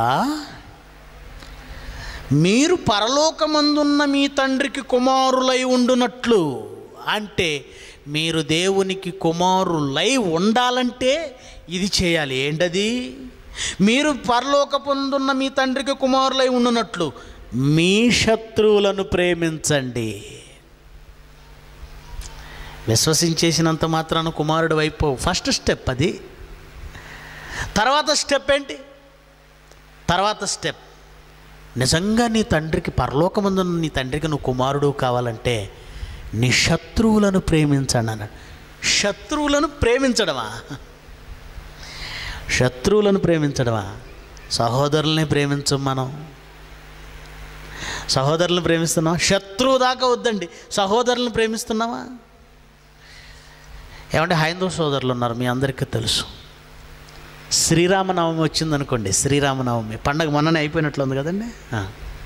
మీరు పరలోకమందున్న మీ తండ్రికి కుమారులై ఉండునట్లు అంటే మీరు దేవునికి కుమారులై ఉండాలంటే ఇది చేయాలి ఏంటది మీరు పరలోకపొందున్న మీ తండ్రికి కుమారులై ఉండునట్లు మీ శత్రువులను ప్రేమించండి విశ్వసించేసినంత మాత్రాన కుమారుడు వైపు ఫస్ట్ స్టెప్ అది తర్వాత స్టెప్ ఏంటి తర్వాత స్టెప్ నిజంగా నీ తండ్రికి పరలోకమందున్న నీ తండ్రికి నువ్వు కుమారుడు కావాలంటే నీ శత్రువులను ప్రేమించండి అన్నాడు శత్రువులను ప్రేమించడమా శత్రువులను ప్రేమించడమా సహోదరుల్ని ప్రేమించం మనం సహోదరులను ప్రేమిస్తున్నావా శత్రువు దాకా వద్దండి సహోదరులను ప్రేమిస్తున్నావా ఏమంటే హైందవ సోదరులు ఉన్నారు మీ అందరికీ తెలుసు శ్రీరామనవమి వచ్చిందనుకోండి శ్రీరామనవమి పండగ మొన్ననే అయిపోయినట్లుంది కదండి ఆ.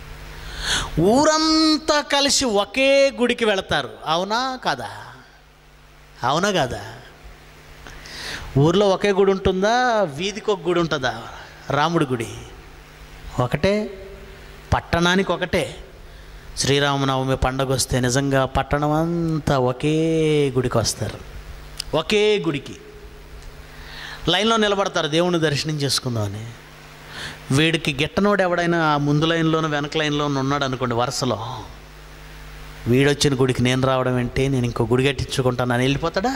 ఊరంతా కలిసి ఒకే గుడికి వెళతారు అవునా కాదా అవునా కాదా ఊర్లో ఒకే గుడి ఉంటుందా వీధికి ఒక గుడి ఉంటుందా రాముడి గుడి ఒకటే పట్టణానికి ఒకటే శ్రీరామనవమి పండగ వస్తే నిజంగా పట్టణం అంతా ఒకే గుడికి వస్తారు ఒకే గుడికి లైన్లో నిలబడతారు దేవుని దర్శనం చేసుకుందామని వీడికి గిట్టనోడు ఎవడైనా ఆ ముందు లైన్లోనూ వెనక లైన్లోనూ ఉన్నాడు అనుకోండి వరుసలో వీడొచ్చిన గుడికి నేను రావడం ఏంటి నేను ఇంకో గుడి కట్టించుకుంటానని వెళ్ళిపోతాడా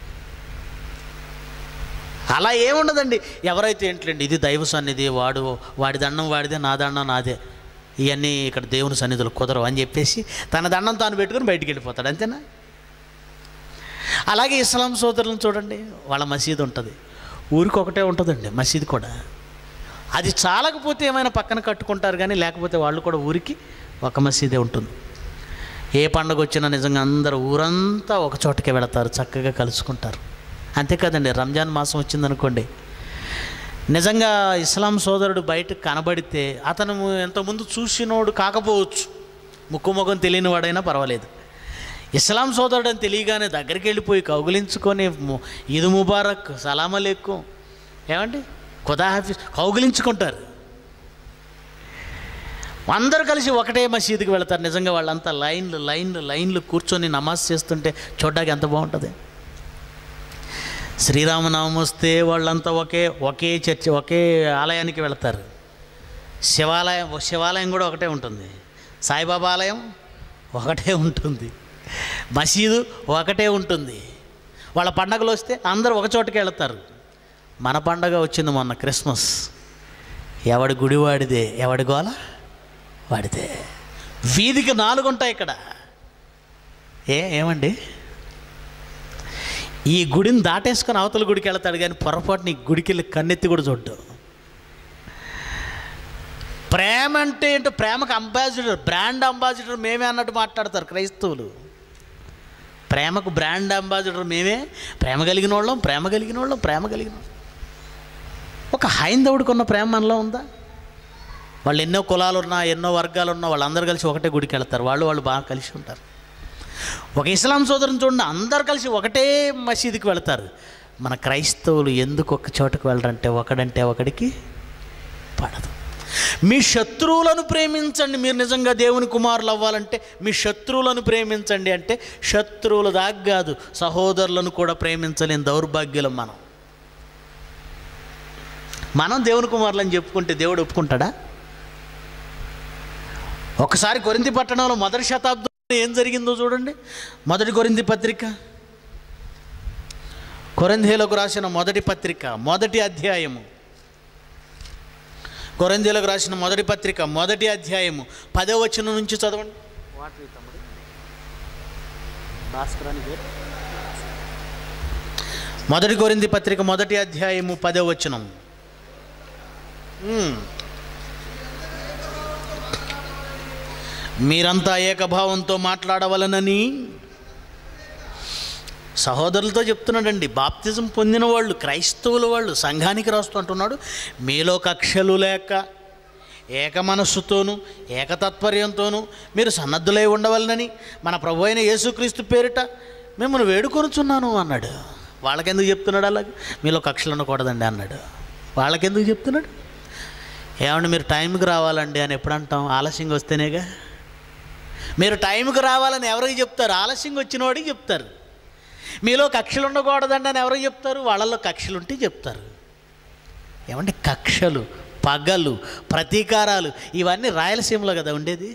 అలా ఏముండదండి ఎవరైతే ఏంటండి ఇది దైవ సన్నిధి వాడు వాడి దండం వాడిదే నా దండం నాదే ఇవన్నీ ఇక్కడ దేవుని సన్నిధులు కుదరవు అని చెప్పేసి తన దండం తాను పెట్టుకుని బయటికి వెళ్ళిపోతాడు అంతేనా అలాగే ఇస్లాం సోదరులను చూడండి వాళ్ళ మసీదు ఉంటుంది ఊరికి ఒకటే ఉంటుందండి మసీదు కూడా అది చాలకపోతే ఏమైనా పక్కన కట్టుకుంటారు కానీ లేకపోతే వాళ్ళు కూడా ఊరికి ఒక మసీదే ఉంటుంది ఏ పండగ వచ్చినా నిజంగా అందరూ ఊరంతా ఒక చోటకే వెళతారు చక్కగా కలుసుకుంటారు అంతేకాదండి రంజాన్ మాసం వచ్చిందనుకోండి నిజంగా ఇస్లాం సోదరుడు బయటకు కనబడితే అతను ఎంతకుముందు చూసినోడు కాకపోవచ్చు ముక్కు ముఖం తెలియని వాడైనా పర్వాలేదు ఇస్లాం సోదరుడు అని తెలియగానే దగ్గరికి వెళ్ళిపోయి కౌగులించుకొని ము- ఈద్ ముబారక్ సలాం అలైకుం ఏమండి ఖుదా హాఫీజ్ కౌగులించుకుంటారు అందరూ కలిసి ఒకటే మసీదుకి వెళతారు నిజంగా వాళ్ళంతా లైన్లు లైన్లు లైన్లు కూర్చొని నమాజ్ చేస్తుంటే చూడ్డానికి ఎంత బాగుంటుంది శ్రీరామనామం వస్తే వాళ్ళంతా ఒకే ఒకే చర్చి ఒకే ఆలయానికి వెళతారు శివాలయం శివాలయం కూడా ఒకటే ఉంటుంది సాయిబాబా ఆలయం ఒకటే ఉంటుంది మసీదు ఒకటే ఉంటుంది వాళ్ళ పండగలు వస్తే అందరూ ఒక చోటకి వెళతారు మన పండగ వచ్చింది మొన్న క్రిస్మస్ ఎవడి గుడి వాడిదే ఎవడి గోల వాడిదే వీధికి నాలుగు ఉంటాయి ఇక్కడ ఏ ఏమండి ఈ గుడిని దాటేసుకొని అవతల గుడికి వెళ్తాడు కానీ పొరపాటుని ఈ గుడికి వెళ్ళి కన్నెత్తి కూడా చూడ్డు ప్రేమ అంటే ఏంటో ప్రేమకు అంబాసిడర్ బ్రాండ్ అంబాసిడర్ మేమే అన్నట్టు మాట్లాడతారు క్రైస్తవులు ప్రేమకు బ్రాండ్ అంబాసిడర్ మేమే ప్రేమ కలిగిన వాళ్ళం ప్రేమ కలిగిన వాళ్ళం ప్రేమ కలిగిన వాళ్ళం ఒక హైందవుడికి ఉన్న ప్రేమ మనలో ఉందా వాళ్ళు ఎన్నో కులాలు ఉన్నా ఎన్నో వర్గాలు ఉన్నా వాళ్ళందరూ కలిసి ఒకటే గుడికి వెళ్తారు వాళ్ళు వాళ్ళు బాగా కలిసి ఉంటారు ఒక ఇస్లాం సోదరుని చూడండి అందరు కలిసి ఒకటే మసీదుకి వెళ్తారు మన క్రైస్తవులు ఎందుకు ఒక చోటకు వెళ్ళరంటే ఒకడంటే ఒకడికి పడదు మీ శత్రువులను ప్రేమించండి మీరు నిజంగా దేవుని కుమారులు అవ్వాలంటే మీ శత్రువులను ప్రేమించండి అంటే శత్రువుల దాకా కాదు సహోదరులను కూడా ప్రేమించలేని దౌర్భాగ్యులం మనం మనం దేవుని కుమారులు అని చెప్పుకుంటే దేవుడు ఒప్పుకుంటాడా ఒకసారి కొరింది పట్టణంలో మొదటి శతాబ్దంలో ఏం జరిగిందో చూడండి మొదటి కొరింది పత్రిక కొరింథీలకు రాసిన మొదటి పత్రిక మొదటి అధ్యాయము కొరింథీలకు రాసిన మొదటి పత్రిక మొదటి అధ్యాయము పదో వచనం నుంచి చదవండి మొదటి కొరింది పత్రిక మొదటి అధ్యాయము పదో వచనం మ్మ్. మీరంతా ఏకభావంతో మాట్లాడవలనని సహోదరులతో చెప్తున్నాడండి బాప్తిజం పొందిన వాళ్ళు క్రైస్తవుల వాళ్ళు సంఘానికి రాస్తూ అంటున్నాడు మీలో కక్షలు లేక ఏక మనస్సుతోనూ ఏకతత్పర్యంతోనూ మీరు సన్నద్ధులై ఉండవలనని మన ప్రభు అయిన యేసుక్రీస్తు పేరిట మిమ్మల్ని వేడుకొనుచున్నాను అన్నాడు వాళ్ళకెందుకు చెప్తున్నాడు అలాగే మీలో కక్షలు ఉండకూడదండి అన్నాడు వాళ్ళకెందుకు చెప్తున్నాడు ఏమండి మీరు టైంకి రావాలండి అని ఎప్పుడు అంటాం ఆలస్యంగా వస్తేనేగా మీరు టైంకి రావాలని ఎవరికి చెప్తారు ఆలస్యంగా వచ్చిన వాడికి చెప్తారు మీలో కక్షలు ఉండకూడదండి అని ఎవరికి చెప్తారు వాళ్ళలో కక్షలు ఉంటే చెప్తారు ఏమంటే కక్షలు పగలు ప్రతీకారాలు ఇవన్నీ రాయలసీమలో కదా ఉండేది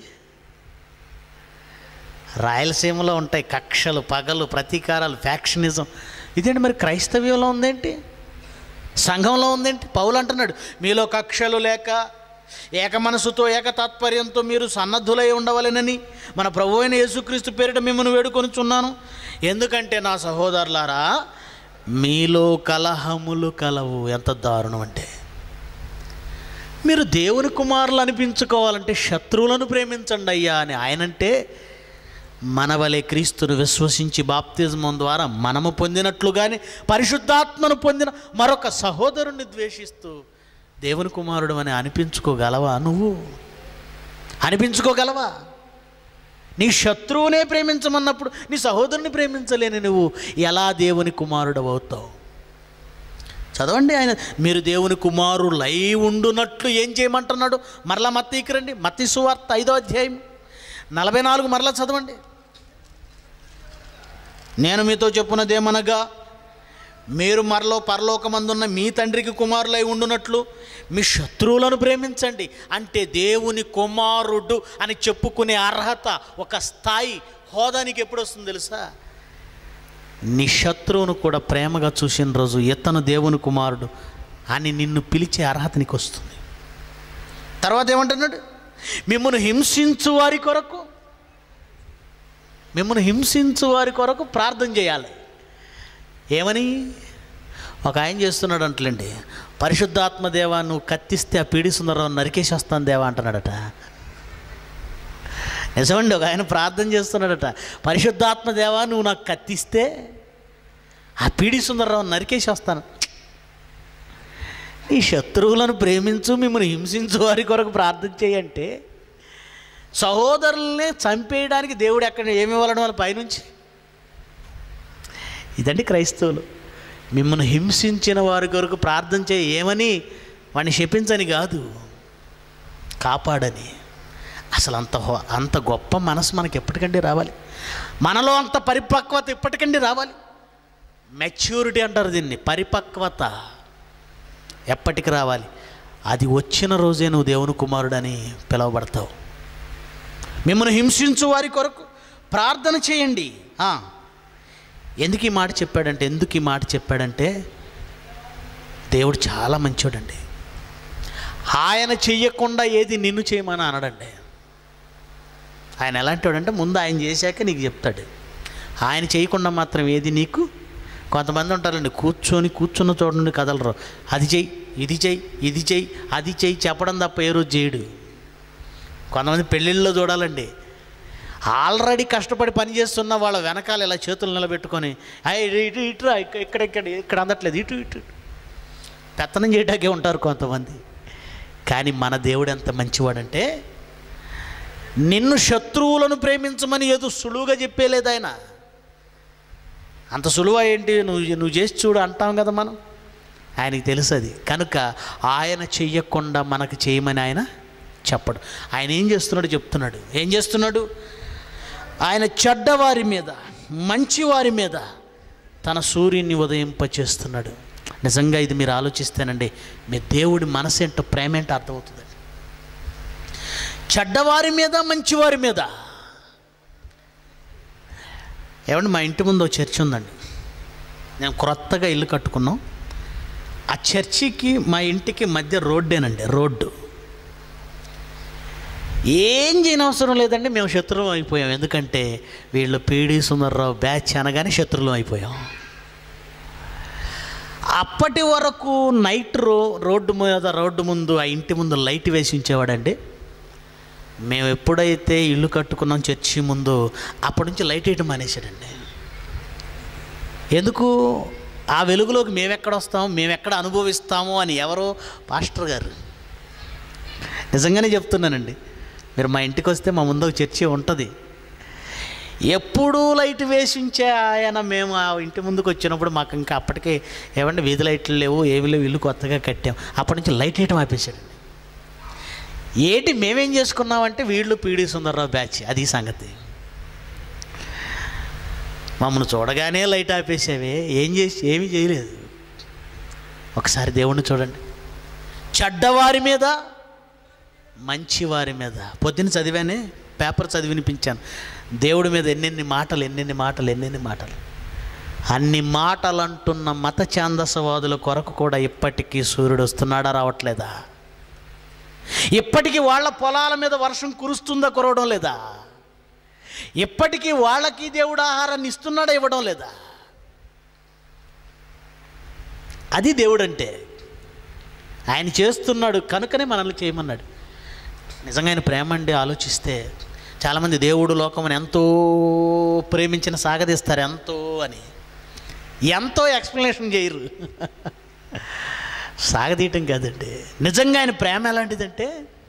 రాయలసీమలో ఉంటాయి కక్షలు పగలు ప్రతీకారాలు ఫ్యాక్షనిజం ఇదేంటి మరి క్రైస్తవ్యంలో ఉందేంటి సంఘంలో ఉందేంటి పౌలు అంటున్నాడు మీలో కక్షలు లేక ఏక మనసుతో ఏక తాత్పర్యంతో మీరు సన్నద్ధులై ఉండవలెనని మన ప్రభు అయిన యేసుక్రీస్తు పేరిట మిమ్మల్ని వేడుకొనుచున్నాను ఎందుకంటే నా సహోదరులారా మీలో కలహములు కలవు ఎంత దారుణం అంటే మీరు దేవుని కుమారులు అనిపించుకోవాలంటే శత్రువులను ప్రేమించండి అయ్యా అని ఆయనంటే మన వలె క్రీస్తును విశ్వసించి బాప్తిజమం ద్వారా మనము పొందినట్లుగానే పరిశుద్ధాత్మను పొందిన మరొక సహోదరుణ్ణి ద్వేషిస్తూ దేవుని కుమారుడు అని అనిపించుకోగలవా నువ్వు అనిపించుకోగలవా నీ శత్రువునే ప్రేమించమన్నప్పుడు నీ సహోదరుని ప్రేమించలేని నువ్వు ఎలా దేవుని కుమారుడు అవుతావు చదవండి ఆయన మీరు దేవుని కుమారులై ఉండునట్లు ఏం చేయమంటున్నాడు మరలా మత్తీకి రండి మత్తి సువార్త ఐదో అధ్యాయం నలభై నాలుగు మరలా చదవండి నేను మీతో చెప్పున్నదేమనగా మీరు మరలో పరలోకమందున్న మీ తండ్రికి కుమారులై ఉండునట్లు మీ శత్రువులను ప్రేమించండి అంటే దేవుని కుమారుడు అని చెప్పుకునే అర్హత ఒక స్థాయి హోదానికి ఎప్పుడు వస్తుంది తెలుసా నీ శత్రువును కూడా ప్రేమగా చూసిన రోజు ఇతను దేవుని కుమారుడు అని నిన్ను పిలిచే అర్హత నీకు వస్తుంది తర్వాత ఏమంటున్నాడు మిమ్మల్ని హింసించు వారి కొరకు మిమ్మల్ని హింసించు వారి కొరకు ప్రార్థన చేయాలి ఏమని ఒక ఆయన చేస్తున్నాడు అంటలేండి పరిశుద్ధాత్మ దేవా నువ్వు కత్తిస్తే ఆ పీడి సుందరం నరికేసి వస్తాను దేవా అంటున్నాడట నిజమండి ఒక ఆయన ప్రార్థన చేస్తున్నాడట పరిశుద్ధాత్మ దేవా నువ్వు నాకు కత్తిస్తే ఆ పీడి సుందరరావు నరికేసి వస్తాను ఈ శత్రువులను ప్రేమించు మిమ్మల్ని హింసించు వారి కొరకు ప్రార్థన చేయంటే సహోదరుల్ని చంపేయడానికి దేవుడు ఎక్కడ ఏమి ఇవ్వడం వాళ్ళ పైనుంచి ఇదండి క్రైస్తవులు మిమ్మల్ని హింసించిన వారి కొరకు ప్రార్థన చేయి ఏమని వాడిని శపించని కాదు కాపాడని అసలు అంత హో- అంత గొప్ప మనసు మనకి ఎప్పటికండి రావాలి మనలో అంత పరిపక్వత ఎప్పటికండి రావాలి మెచ్యూరిటీ అంటారు దీన్ని పరిపక్వత ఎప్పటికి రావాలి అది వచ్చిన రోజే నువ్వు దేవుని కుమారుడని పిలువబడతావు మిమ్మల్ని హింసించు వారి కొరకు ప్రార్థన చేయండి ఆ, ఎందుకు ఈ మాట చెప్పాడంటే ఎందుకు ఈ మాట చెప్పాడంటే దేవుడు చాలా మంచోడండి ఆయన చెయ్యకుండా ఏది నిన్ను చేయమని అనడండి ఆయన ఎలాంటి వాడంటే ముందు ఆయన చేశాక నీకు చెప్తాడు ఆయన చేయకుండా మాత్రం ఏది నీకు కొంతమంది ఉంటారండి కూర్చొని కూర్చున్న చోట నుండి కదలరు అది చెయ్యి ఇది చెయ్యి ఇది చెయ్యి అది చెయ్యి చెప్పడం తప్ప ఏ రోజు చేయడు కొంతమంది పెళ్ళిళ్ళలో చూడాలండి ఆల్రెడీ కష్టపడి పని చేస్తున్న వాళ్ళ వెనకాల ఇలా చేతులు నిలబెట్టుకొని "అయ్, ఇటు ఇటు ఇటురా ఇక్కడ ఇక్కడ ఇక్కడ ఇక్కడ అందట్లేదు ఇటు ఇటు పెత్తనం చేయడానికే ఉంటారు కొంతమంది కానీ మన దేవుడు ఎంత మంచివాడంటే నిన్ను శత్రువులను ప్రేమించమని ఏదో సులువుగా చెప్పేలేదు ఆయన అంత సులువా ఏంటి నువ్వు నువ్వు చేసి చూడు అంటాం కదా మనం ఆయనకి తెలుసు అది కనుక ఆయన చెయ్యకుండా మనకు చేయమని ఆయన చెప్పడు ఆయన ఏం చేస్తున్నాడు చెప్తున్నాడు ఏం చేస్తున్నాడు ఆయన చెడ్డవారి మీద మంచివారి మీద తన సూర్యుని ఉదయింపచేస్తున్నాడు నిజంగా ఇది మీరు ఆలోచిస్తేనండి మీ దేవుడి మనసు ఏంటో ప్రేమ ఏంటో అర్థమవుతుందండి చెడ్డవారి మీద మంచివారి మీద ఏమండి మా ఇంటి ముందు ఒక చర్చ్ ఉందండి నేను క్రొత్తగా ఇల్లు కట్టుకున్నాం ఆ చర్చికి మా ఇంటికి మధ్య రోడ్డేనండి రోడ్డు ఏం చేయని అవసరం లేదండి మేము శత్రువులం అయిపోయాం ఎందుకంటే వీళ్ళు పీడి సుందర్రావు బ్యాచ్ అనగానే శత్రువులం అయిపోయాం అప్పటి వరకు నైట్ రో రోడ్డు మీద రోడ్డు ముందు ఆ ఇంటి ముందు లైట్ వేసి ఉంచేవాడండి మేము ఎప్పుడైతే ఇల్లు కట్టుకున్నాం చర్చి ముందు అప్పటి నుంచి లైట్ వేయటం మానేశాడండి ఎందుకు ఆ వెలుగులోకి మేము ఎక్కడ వస్తాము మేము ఎక్కడ అనుభవిస్తాము అని ఎవరో పాస్టర్ గారు నిజంగానే చెప్తున్నానండి మీరు మా ఇంటికి వస్తే మా ముందు ఒక చర్చి ఉంటుంది ఎప్పుడు లైట్ వేసి ఉంచే ఆయన మేము ఆ ఇంటి ముందుకు వచ్చినప్పుడు మాకు ఇంకా అప్పటికే ఏమంటే వీధి లైట్లు లేవు ఏమి లేవు ఇల్లు కొత్తగా కట్టాం అప్పటి నుంచి లైట్ వేయటం ఆపేశాడండి ఏంటి మేమేం చేసుకున్నామంటే వీళ్ళు పీడి సుందర్రావు బ్యాచ్ అది సంగతి మమ్మల్ని చూడగానే లైట్ ఆపేసావే ఏం చేసి ఏమీ చేయలేదు ఒకసారి దేవుణ్ణి చూడండి చెడ్డవారి మీద మంచివారి మీద పొద్దున్న చదివానే పేపర్ చదివి వినిపించాను దేవుడి మీద ఎన్నెన్ని మాటలు ఎన్నెన్ని మాటలు ఎన్నెన్ని మాటలు అన్ని మాటలు అంటున్న మత ఛాందసవాదుల కొరకు కూడా ఇప్పటికీ సూర్యుడు వస్తున్నాడా రావట్లేదా ఇప్పటికీ వాళ్ళ పొలాల మీద వర్షం కురుస్తుందా కురవడం లేదా ఇప్పటికీ వాళ్ళకి దేవుడు ఆహారాన్ని ఇస్తున్నాడా ఇవ్వడం లేదా అది దేవుడు అంటే ఆయన చేస్తున్నాడు కనుకనే మనల్ని చేయమన్నాడు నిజంగా ఆయన ప్రేమ అండి ఆలోచిస్తే చాలామంది దేవుడు లోకమని ఎంతో ప్రేమించిన సాగదీస్తారు ఎంతో అని ఎంతో ఎక్స్ప్లెనేషన్ చేయరు సాగదీయటం కాదండి నిజంగా ఆయన ప్రేమ ఎలాంటిదంటే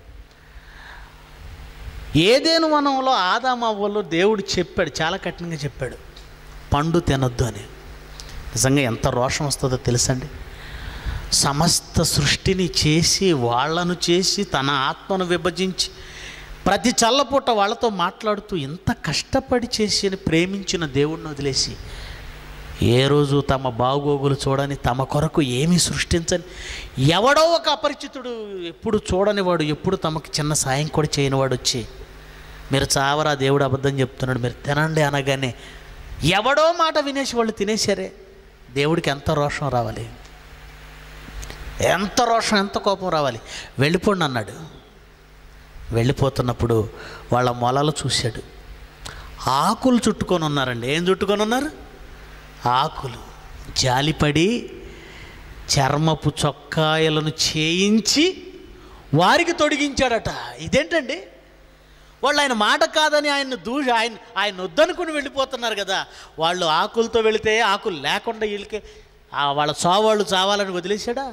ఏదేను వనంలో ఆదామవ్వలో దేవుడు చెప్పాడు చాలా కఠినంగా చెప్పాడు పండు తినొద్దు అని నిజంగా ఎంత రోషం వస్తుందో తెలుసండి సమస్త సృష్టిని చేసి వాళ్ళను చేసి తన ఆత్మను విభజించి ప్రతి చల్లపూట వాళ్ళతో మాట్లాడుతూ ఎంత కష్టపడి చేసి ప్రేమించిన దేవుణ్ణి వదిలేసి ఏ రోజు తమ బాగోగులు చూడని తమ కొరకు ఏమీ సృష్టించని ఎవడో ఒక అపరిచితుడు ఎప్పుడు చూడని వాడు ఎప్పుడు తమకి చిన్న సాయం కూడా చేయని వాడు వచ్చి మీరు చావరా దేవుడు అబద్ధం చెప్తున్నాడు మీరు తినండి అనగానే ఎవడో మాట వినేసి వాళ్ళు తినేశారే దేవుడికి ఎంత రోషం రావాలి ఎంత రోషం ఎంత కోపం రావాలి వెళ్ళిపోండి అన్నాడు వెళ్ళిపోతున్నప్పుడు వాళ్ళ మొలలు చూశాడు ఆకులు చుట్టుకొని ఉన్నారండి ఏం చుట్టుకొని ఉన్నారు ఆకులు జాలిపడి చర్మపు చొక్కాయలను చేయించి వారికి తొడిగించాడట ఇదేంటండి వాళ్ళు ఆయన మాట కాదని ఆయన దూష ఆయన ఆయన వద్దనుకుని వెళ్ళిపోతున్నారు కదా వాళ్ళు ఆకులతో వెళితే ఆకులు లేకుండా వీళ్ళకి ఆ వాళ్ళ చావాళ్ళు చావాలని వదిలేశాడా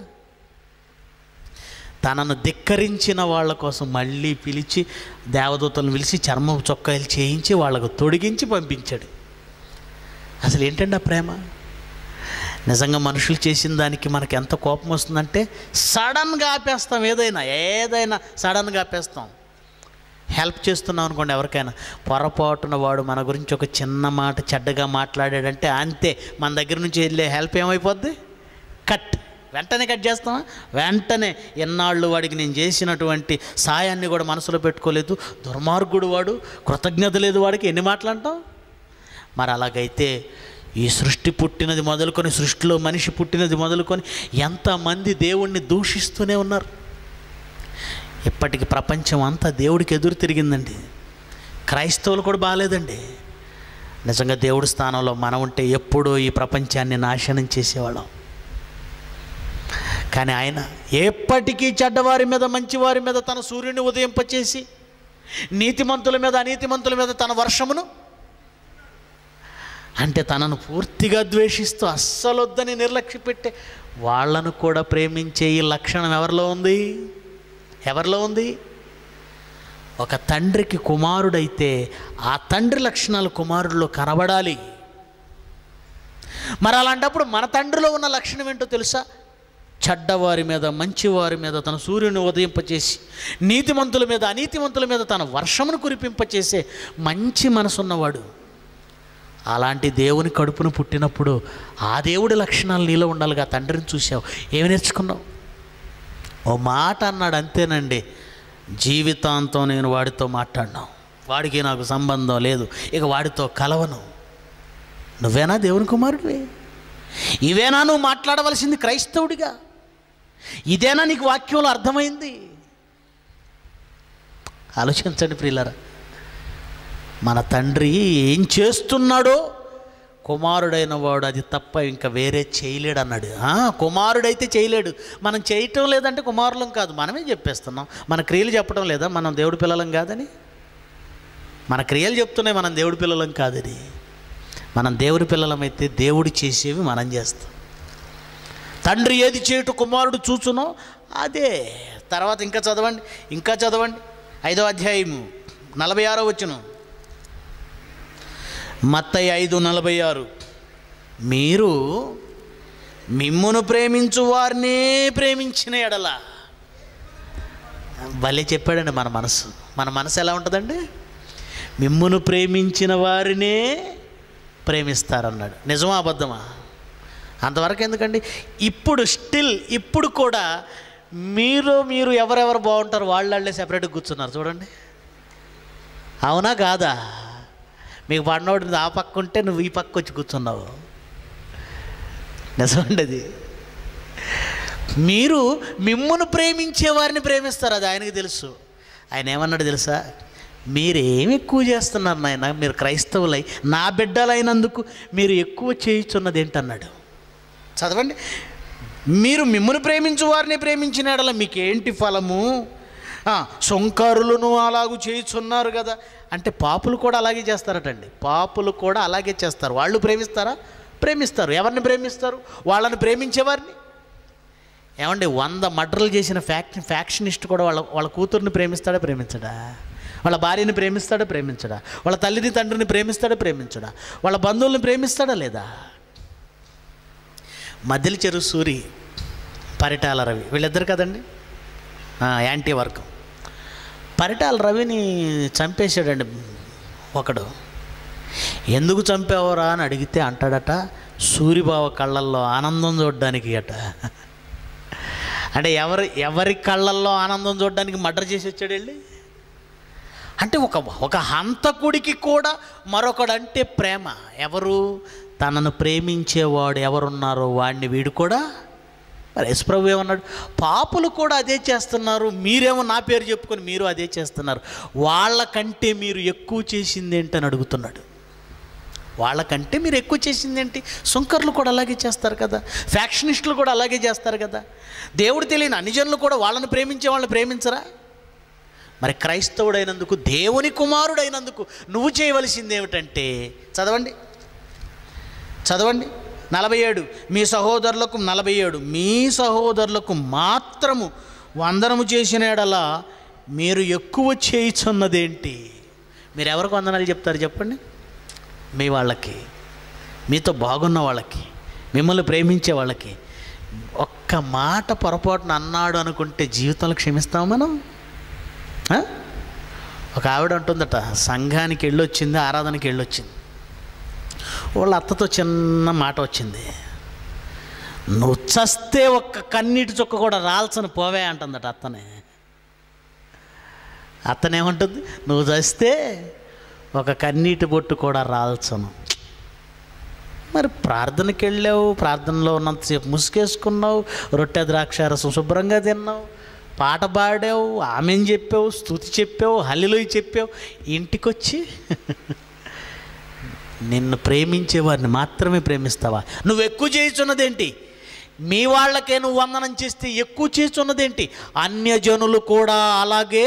తనను ధిక్కరించిన వాళ్ళ కోసం మళ్ళీ పిలిచి దేవదూతలను పిలిచి చర్మం చొక్కాయలు చేయించి వాళ్ళకు తొడిగించి పంపించాడు అసలు ఏంటండి ఆ ప్రేమ నిజంగా మనుషులు చేసిన దానికి మనకి ఎంత కోపం వస్తుందంటే సడన్గా ఆపేస్తాం ఏదైనా ఏదైనా సడన్గా ఆపేస్తాం హెల్ప్ చేస్తున్నాం అనుకోండి ఎవరికైనా పొరపాటున వాడు మన గురించి ఒక చిన్న మాట చెడ్డగా మాట్లాడాడంటే అంతే మన దగ్గర నుంచి వెళ్ళే హెల్ప్ ఏమైపోద్ది కట్ వెంటనే కట్ చేస్తామా వెంటనే ఎన్నాళ్ళు వాడికి నేను చేసినటువంటి సాయాన్ని కూడా మనసులో పెట్టుకోలేదు దుర్మార్గుడు వాడు కృతజ్ఞత లేదు వాడికి ఎన్ని మాటలు అంటాం మరి అలాగైతే ఈ సృష్టి పుట్టినది మొదలుకొని సృష్టిలో మనిషి పుట్టినది మొదలుకొని ఎంతమంది దేవుణ్ణి దూషిస్తూనే ఉన్నారు ఇప్పటికి ప్రపంచం అంతా దేవుడికి ఎదురు తిరిగిందండి క్రైస్తవులు కూడా బాగాలేదండి నిజంగా దేవుడి స్థానంలో మనం ఉంటే ఎప్పుడూ ఈ ప్రపంచాన్ని నాశనం చేసేవాళ్ళం కానీ ఆయన ఎప్పటికీ చెడ్డవారి మీద మంచివారి మీద తన సూర్యుని ఉదయింపచేసి నీతిమంతుల మీద అనీతిమంతుల మీద తన వర్షమును అంటే తనను పూర్తిగా ద్వేషిస్తూ అస్సలు వద్దని నిర్లక్ష్య పెట్టే వాళ్ళను కూడా ప్రేమించే ఈ లక్షణం ఎవరిలో ఉంది ఎవరిలో ఉంది ఒక తండ్రికి కుమారుడైతే ఆ తండ్రి లక్షణాలు కుమారుడిలో కనబడాలి మరి అలాంటప్పుడు మన తండ్రిలో ఉన్న లక్షణం ఏంటో తెలుసా చెడ్డవారి మీద మంచివారి మీద తన సూర్యుని ఉదయింపచేసి నీతిమంతుల మీద అనీతిమంతుల మీద తన వర్షమును కురిపింపచేసే మంచి మనసున్నవాడు అలాంటి దేవుని కడుపును పుట్టినప్పుడు ఆ దేవుడి లక్షణాలు నీలో ఉండాలిగా తండ్రిని చూసావు ఏమి నేర్చుకున్నావు ఓ మాట అన్నాడు అంతేనండి జీవితాంతం నేను వాడితో మాట్లాడినాం వాడికి నాకు సంబంధం లేదు ఇక వాడితో కలవను నువ్వేనా దేవుని కుమారుడివి ఇవేనా నువ్వు మాట్లాడవలసింది క్రైస్తవుడిగా ఇదేనా నీకు వాక్యంలో అర్థమైంది ఆలోచించండి ప్రియులరా మన తండ్రి ఏం చేస్తున్నాడో కుమారుడైన వాడు అది తప్ప ఇంకా వేరే చేయలేడు అన్నాడు ఆ, కుమారుడైతే చేయలేడు మనం చేయటం లేదంటే కుమారులం కాదు మనమే చెప్పేస్తున్నాం మన క్రియలు చెప్పడం లేదా మనం దేవుడి పిల్లలం కాదని మన క్రియలు చెప్తున్నాయి మనం దేవుడి పిల్లలం కాదని మనం దేవుడి పిల్లలమైతే దేవుడు చేసేవి మనం చేస్తాం తండ్రి ఏది చేయటం కుమారుడు చూచునో అదే తర్వాత ఇంకా చదవండి ఇంకా చదవండి ఐదో అధ్యాయము నలభై ఆరో వచ్చును మత్తయి ఐదు నలభై ఆరు మీరు మిమ్మును ప్రేమించు వారినే ప్రేమించిన ఎడల భలే చెప్పాడండి మన మనసు మన మనసు ఎలా ఉంటుందండి మిమ్మును ప్రేమించిన వారినే ప్రేమిస్తారన్నాడు నిజమా అబద్ధమా అంతవరకు ఎందుకండి ఇప్పుడు స్టిల్ ఇప్పుడు కూడా మీరు మీరు ఎవరెవరు బాగుంటారు వాళ్ళే సెపరేట్గా కూర్చున్నారు చూడండి అవునా కాదా మీకు పడినోడు ఆ పక్క ఉంటే నువ్వు ఈ పక్క వచ్చి కూర్చున్నావు నిజమండి అది మీరు మిమ్మును ప్రేమించే వారిని ప్రేమిస్తారు అది ఆయనకి తెలుసు ఆయన ఏమన్నాడు తెలుసా మీరేమి ఎక్కువ చేస్తున్నారు నాయన మీరు క్రైస్తవులై నా బిడ్డలైనందుకు మీరు ఎక్కువ చేయుచున్నది ఏంటన్నాడు చదవండి మీరు మిమ్మల్ని ప్రేమించు వారిని ప్రేమించిన ఎడల మీకేంటి ఫలము ఆ, సొంకారులను అలాగూ చేయుచున్నారు కదా అంటే పాపులు కూడా అలాగే చేస్తారటండి పాపులు కూడా అలాగే చేస్తారు వాళ్ళు ప్రేమిస్తారా ప్రేమిస్తారు ఎవరిని ప్రేమిస్తారు వాళ్ళని ప్రేమించేవారిని ఏమండి వంద మర్డర్లు చేసిన ఫ్యాక్ ఫ్యాక్షనిస్ట్ కూడా వాళ్ళ వాళ్ళ కూతుర్ని ప్రేమిస్తాడా ప్రేమించడా వాళ్ళ భార్యని ప్రేమిస్తాడా ప్రేమించడా వాళ్ళ తల్లిని తండ్రిని ప్రేమిస్తాడా ప్రేమించడా వాళ్ళ బంధువుల్ని ప్రేమిస్తాడా లేదా మధ్యల చెరువు సూరి పరిటాల రవి వీళ్ళిద్దరు కదండి ఆ, యాంటీ వర్గం పరిటాల రవిని చంపేశాడండి ఒకడు ఎందుకు చంపావరా అని అడిగితే అంటాడట సూరిబావ కళ్ళల్లో ఆనందం చూడడానికి అట అంటే ఎవరి ఎవరి కళ్ళల్లో ఆనందం చూడడానికి మర్డర్ చేసి వచ్చాడు వెళ్ళి అంటే ఒక ఒక హంతకుడికి కూడా మరొకడంటే ప్రేమ ఎవరు తనను ప్రేమించేవాడు ఎవరున్నారో వాడిని వీడు కూడా మరి యశ్ప్రభు ఏమన్నాడు పాపులు కూడా అదే చేస్తున్నారు మీరేమో నా పేరు చెప్పుకొని మీరు అదే చేస్తున్నారు వాళ్ళకంటే మీరు ఎక్కువ చేసింది ఏంటని అడుగుతున్నాడు వాళ్ళకంటే మీరు ఎక్కువ చేసింది ఏంటి సుంకర్లు కూడా అలాగే చేస్తారు కదా ఫ్యాక్షనిస్టులు కూడా అలాగే చేస్తారు కదా దేవుడు తెలియని అన్ని జనులు కూడా వాళ్ళని ప్రేమించే వాళ్ళని ప్రేమించరా మరి క్రైస్తవుడైనందుకు దేవుని కుమారుడైనందుకు నువ్వు చేయవలసింది ఏమిటంటే చదవండి చదవండి నలభై ఏడు మీ సహోదరులకు నలభై ఏడు మీ సహోదరులకు మాత్రము వందనము చేసిన ఎడలా మీరు ఎక్కువ చేయుచున్నదేంటి మీరు ఎవరికి వందనాలు చెప్తారు చెప్పండి మీ వాళ్ళకి మీతో బాగున్న వాళ్ళకి మిమ్మల్ని ప్రేమించే వాళ్ళకి ఒక్క మాట పొరపాటున అన్నాడు అనుకుంటే జీవితంలో క్షమిస్తాం మనం ఆ? ఒక ఆవిడ అంటుందట సంఘానికి వెళ్ళొచ్చింది ఆరాధనకి వెళ్ళొచ్చింది వాళ్ళ అత్తతో చిన్న మాట వచ్చింది నువ్వు చస్తే ఒక్క కన్నీటి చుక్క కూడా రాల్చని పోవే అంటుందట అత్తనే అత్తనేమంటుంది నువ్వు చస్తే ఒక కన్నీటి బొట్టు కూడా రాల్చను మరి ప్రార్థనకి వెళ్ళావు ప్రార్థనలో ఉన్నంతసేపు ముసుగేసుకున్నావు రొట్టె ద్రాక్షారసం శుభ్రంగా తిన్నావు పాట పాడావు ఆమెను చెప్పావు స్థుతి చెప్పావు హల్లిలోయి చెప్పావు ఇంటికొచ్చి నిన్ను ప్రేమించే వారిని మాత్రమే ప్రేమిస్తావా నువ్వు ఎక్కువ చేయుచున్నదేంటి మీ వాళ్ళకే నువ్వు వందనం చేస్తే ఎక్కువ చేస్తున్నదేంటి అన్యజనులు కూడా అలాగే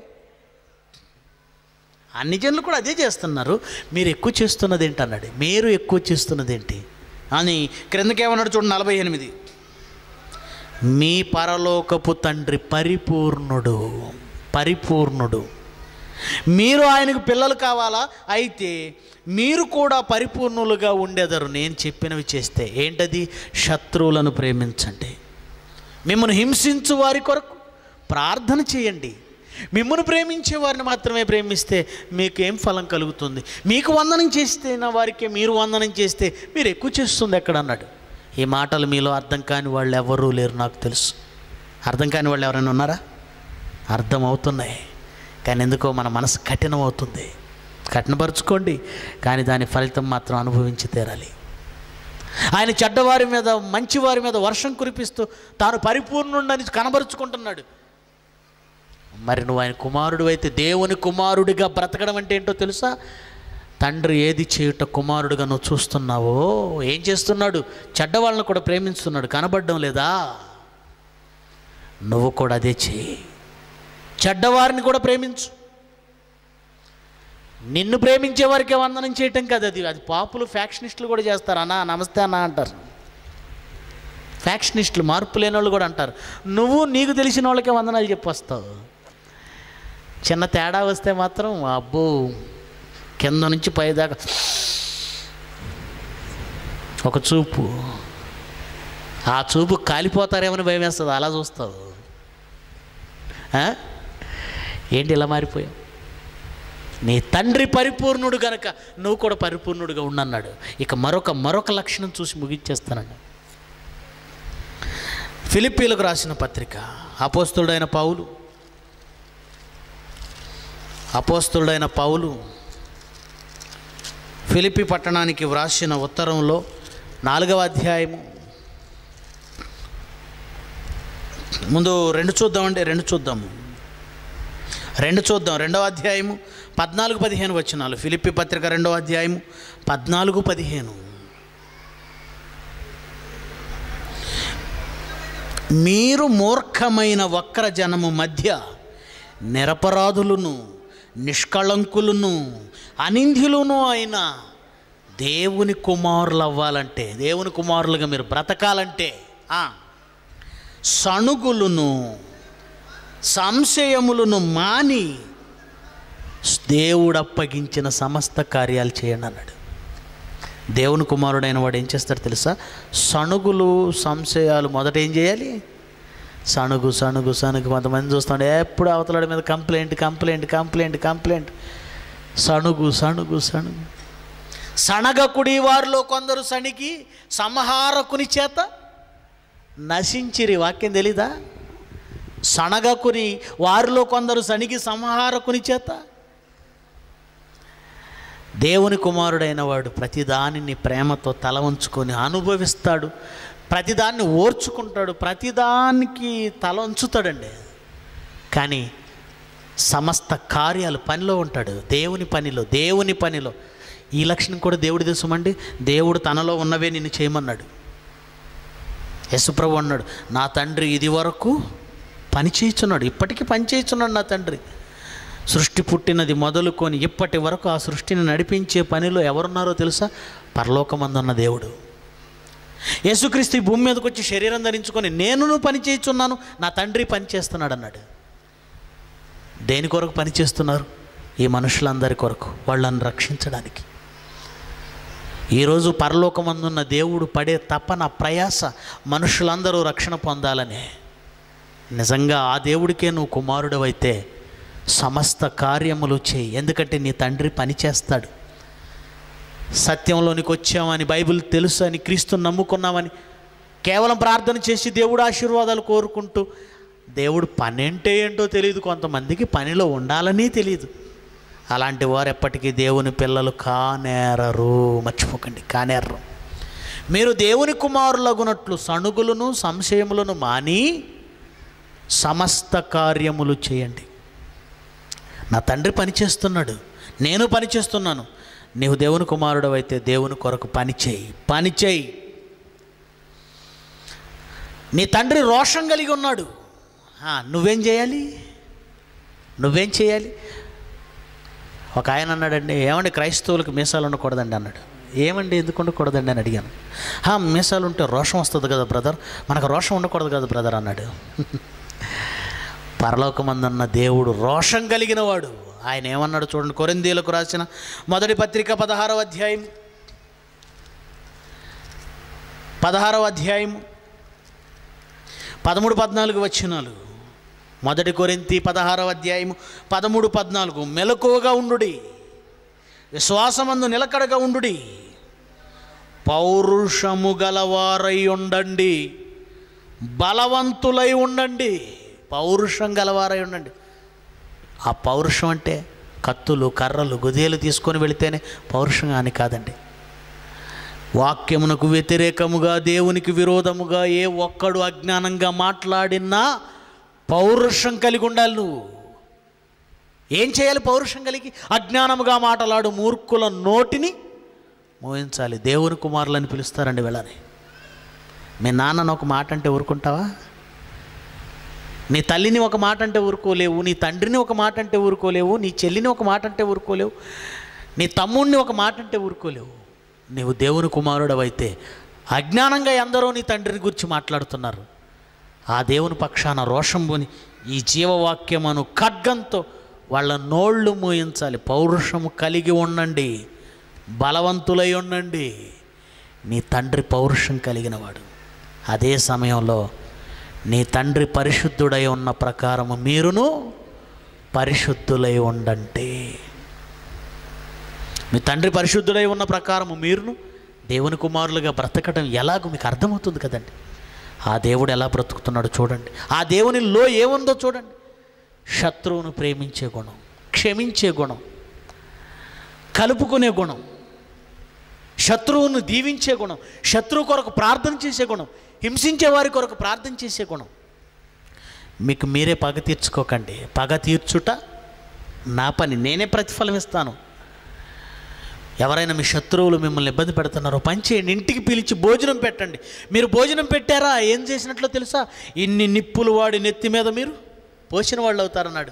అన్ని జనులు కూడా అదే చేస్తున్నారు మీరు ఎక్కువ చేస్తున్నది ఏంటి అన్నాడు మీరు ఎక్కువ చేస్తున్నది ఏంటి అని క్రిందకేమన్నాడు చూడండి నలభై ఎనిమిది మీ పరలోకపు తండ్రి పరిపూర్ణుడు పరిపూర్ణుడు మీరు ఆయనకు పిల్లలు కావాలా అయితే మీరు కూడా పరిపూర్ణులుగా ఉండేదరు నేను చెప్పినవి చేస్తే ఏంటది శత్రువులను ప్రేమించండి మిమ్మల్ని హింసించు వారి కొరకు ప్రార్థన చేయండి మిమ్మల్ని ప్రేమించే వారిని మాత్రమే ప్రేమిస్తే మీకు ఏం ఫలం కలుగుతుంది మీకు వందనం చేస్తే నా వారికి మీరు వందనం చేస్తే మీరు ఎక్కువ చేస్తుంది ఎక్కడ అన్నాడు ఈ మాటలు మీలో అర్థం కాని వాళ్ళు ఎవరూ లేరు నాకు తెలుసు అర్థం కాని వాళ్ళు ఎవరైనా ఉన్నారా అర్థం అవుతున్నాయి కానీ ఎందుకో మన మనసు కఠినం అవుతుంది కఠినపరుచుకోండి కానీ దాని ఫలితం మాత్రం అనుభవించి తీరాలి ఆయన చెడ్డవారి మీద మంచివారి మీద వర్షం కురిపిస్తూ తాను పరిపూర్ణుడని కనబరుచుకుంటున్నాడు మరి నువ్వు ఆయన కుమారుడు అయితే దేవుని కుమారుడిగా బ్రతకడం అంటే ఏంటో తెలుసా తండ్రి ఏది చేయుట కుమారుడుగా నువ్వు చూస్తున్నావో ఏం చేస్తున్నాడు చెడ్డవాళ్ళను కూడా ప్రేమిస్తున్నాడు కనబడడం లేదా నువ్వు కూడా అదే చేయి చెడ్డవారిని కూడా ప్రేమించు నిన్ను ప్రేమించే వారికే వందనం చేయటం కదా అది అది పాపులు ఫ్యాక్షనిస్టులు కూడా చేస్తారు అన్నా నమస్తే అన్న అంటారు ఫ్యాక్షనిస్టులు మార్పు లేని వాళ్ళు కూడా అంటారు నువ్వు నీకు తెలిసిన వాళ్ళకే వందనాలు చెప్పి వస్తావు చిన్న తేడా వస్తే మాత్రం అబ్బో కింద నుంచి పైదాకా ఒక చూపు ఆ చూపు కాలిపోతారేమని భయం వేస్తుంది అలా చూస్తావు ఆ? ఏంటి ఇలా మారిపోయావు నీ తండ్రి పరిపూర్ణుడు గనక నువ్వు కూడా పరిపూర్ణుడిగా ఉండన్నాడు ఇక మరొక మరొక లక్షణం చూసి ముగించేస్తానండి ఫిలిప్పీలకు రాసిన పత్రిక అపోస్తుడైన పౌలు అపోస్తుడైన పౌలు ఫిలిప్పి పట్టణానికి వ్రాసిన ఉత్తరంలో నాలుగవ అధ్యాయము ముందు రెండు చూద్దామండి రెండు చూద్దాము రెండు చూద్దాం రెండవ అధ్యాయము పద్నాలుగు పదిహేను వచ్చినాలు ఫిలిప్పి పత్రిక రెండవ అధ్యాయము పద్నాలుగు పదిహేను మీరు మూర్ఖమైన వక్ర జనము మధ్య నిరపరాధులను నిష్కళంకులను అనింద్యులను అయిన దేవుని కుమారులు అవ్వాలంటే దేవుని కుమారులుగా మీరు బ్రతకాలంటే ఆ, సణుగులను సంశయములను మాని దేవుడు అప్పగించిన సమస్త కార్యాలు చేయండి అన్నాడు దేవుని కుమారుడైన వాడు ఏం చేస్తాడు తెలుసా సణుగులు సంశయాలు మొదట ఏం చేయాలి సణుగు సణుగు సణుగు కొంతమంది చూస్తాడు ఎప్పుడు అవతలాడి మీద కంప్లైంట్ కంప్లైంట్ కంప్లైంట్ కంప్లైంట్ సణుగు సణుగు సణుగు సణగకుడి వారిలో కొందరు సణికి సంహారకుని చేత నశించిరి వాక్యం తెలీదా సణగకుని వారిలో కొందరు సణికి సంహారకుని చేత దేవుని కుమారుడైన వాడు ప్రతిదానిని ప్రేమతో తల వంచుకొని అనుభవిస్తాడు ప్రతిదాన్ని ఓర్చుకుంటాడు ప్రతిదానికి తల వంచుతాడండి కానీ సమస్త కార్యాలు పనిలో ఉంటాడు దేవుని పనిలో దేవుని పనిలో ఈ లక్షణం కూడా దేవుడి దేశమండి దేవుడు తనలో ఉన్నవే నిన్ను చేయమన్నాడు యశుప్రభు అన్నాడు నా తండ్రి ఇది వరకు పని చేయుచున్నాడు ఇప్పటికీ పని చేయుచున్నాడు నా తండ్రి సృష్టి పుట్టినది మొదలుకొని ఇప్పటి వరకు ఆ సృష్టిని నడిపించే పనిలో ఎవరున్నారో తెలుసా పరలోకమందున్న దేవుడు యేసుక్రీస్తు ఈ భూమి మీదకి వచ్చి శరీరం ధరించుకొని నేను పని చేయుచున్నాను నా తండ్రి పని చేస్తున్నాడు అన్నాడు దేని కొరకు పని చేస్తున్నారు ఈ మనుషులందరి కొరకు వాళ్ళని రక్షించడానికి ఈరోజు పరలోకమందున్న దేవుడు పడే తపన ప్రయాస మనుషులందరూ రక్షణ పొందాలనే నిజంగా ఆ దేవుడికే నువ్వు కుమారుడవైతే సమస్త కార్యములు చేయి ఎందుకంటే నీ తండ్రి పని చేస్తాడు సత్యంలోనికి వచ్చామని బైబిల్ తెలుసు అని క్రీస్తుని నమ్ముకున్నామని కేవలం ప్రార్థన చేసి దేవుడు ఆశీర్వాదాలు కోరుకుంటూ దేవుడు పని అంటే ఏంటో తెలియదు కొంతమందికి పనిలో ఉండాలని తెలియదు అలాంటి వారు ఎప్పటికీ దేవుని పిల్లలు కానేరరు మర్చిపోకండి కానేరరు మీరు దేవుని కుమారులగునట్లు సణుగులను సంశయములను మాని సమస్త కార్యములు చేయండి నా తండ్రి పని చేస్తున్నాడు నేను పని చేస్తున్నాను నీవు దేవుని కుమారుడు అయితే దేవుని కొరకు పని చేయి పని చేయి నీ తండ్రి రోషం కలిగి ఉన్నాడు ఆ, నువ్వేం చేయాలి నువ్వేం చేయాలి ఒక ఆయన అన్నాడండి ఏమండి క్రైస్తవులకు మీసాలు ఉండకూడదండి అన్నాడు ఏమండి ఎందుకు ఉండకూడదండి అని అడిగాను "హా, మీసాలు ఉంటే రోషం వస్తుంది కదా బ్రదర్ మనకు రోషం ఉండకూడదు కదా బ్రదర్ అన్నాడు పరలోకమందున్న దేవుడు రోషం కలిగిన వాడు ఆయన ఏమన్నాడు చూడండి కొరిందీలకు రాసిన మొదటి పత్రిక పదహారవ అధ్యాయం పదహారవ అధ్యాయం పదమూడు పద్నాలుగు వచనాలు మొదటి కొరింతి పదహారవ అధ్యాయము పదమూడు పద్నాలుగు మెలకువగా ఉండుడి విశ్వాసమందు నిలకడగా ఉండుడి పౌరుషము గలవారై ఉండండి బలవంతులై ఉండండి పౌరుషం గలవారై ఉండండి ఆ పౌరుషం అంటే కత్తులు కర్రలు గుదేలు తీసుకొని వెళితేనే పౌరుషం అని కాదండి వాక్యమునకు వ్యతిరేకముగా దేవునికి విరోధముగా ఏ ఒక్కడు అజ్ఞానంగా మాట్లాడినా పౌరుషం కలిగి ఉండాలి నువ్వు ఏం చేయాలి పౌరుషం కలిగి అజ్ఞానముగా మాట్లాడు మూర్ఖుల నోటిని మోయించాలి దేవుని కుమారులని పిలుస్తారండి వెళ్ళని మీ నాన్నను ఒక మాట అంటే ఊరుకుంటావా నీ తల్లిని ఒక మాట అంటే ఊరుకోలేవు నీ తండ్రిని ఒక మాట అంటే ఊరుకోలేవు నీ చెల్లిని ఒక మాట అంటే ఊరుకోలేవు నీ తమ్ముడిని ఒక మాట అంటే ఊరుకోలేవు నీవు దేవుని కుమారుడు అయితే అజ్ఞానంగా ఎందరో నీ తండ్రిని గురించి మాట్లాడుతున్నారు ఆ దేవుని పక్షాన రోషం పోని ఈ జీవవాక్యమును ఖడ్గంతో వాళ్ళ నోళ్ళు మూయించాలి పౌరుషము కలిగి ఉండండి బలవంతులై ఉండండి నీ తండ్రి పౌరుషం కలిగినవాడు అదే సమయంలో నీ తండ్రి పరిశుద్ధుడై ఉన్న ప్రకారము మీరును పరిశుద్ధులై ఉండండి మీ తండ్రి పరిశుద్ధుడై ఉన్న ప్రకారము మీరును దేవుని కుమారులుగా బ్రతకడం ఎలాగో మీకు అర్థమవుతుంది కదండి ఆ దేవుడు ఎలా బ్రతుకుతున్నాడో చూడండి ఆ దేవునిలో ఏముందో చూడండి శత్రువును ప్రేమించే గుణం క్షమించే గుణం కలుపుకునే గుణం శత్రువును దీవించే గుణం శత్రువు కొరకు ప్రార్థన చేసే గుణం హింసించే వారి కొరకు ప్రార్థన చేసే గుణం మీకు మీరే పగ తీర్చుకోకండి పగ తీర్చుట నా పని నేనే ప్రతిఫలం ఇస్తాను ఎవరైనా మీ శత్రువులు మిమ్మల్ని ఇబ్బంది పెడుతున్నారో పని చేయండి ఇంటికి పిలిచి భోజనం పెట్టండి మీరు భోజనం పెట్టారా ఏం చేసినట్లో తెలుసా ఇన్ని నిప్పులు వాడి నెత్తి మీద మీరు పోసిన వాళ్ళు అవుతారన్నాడు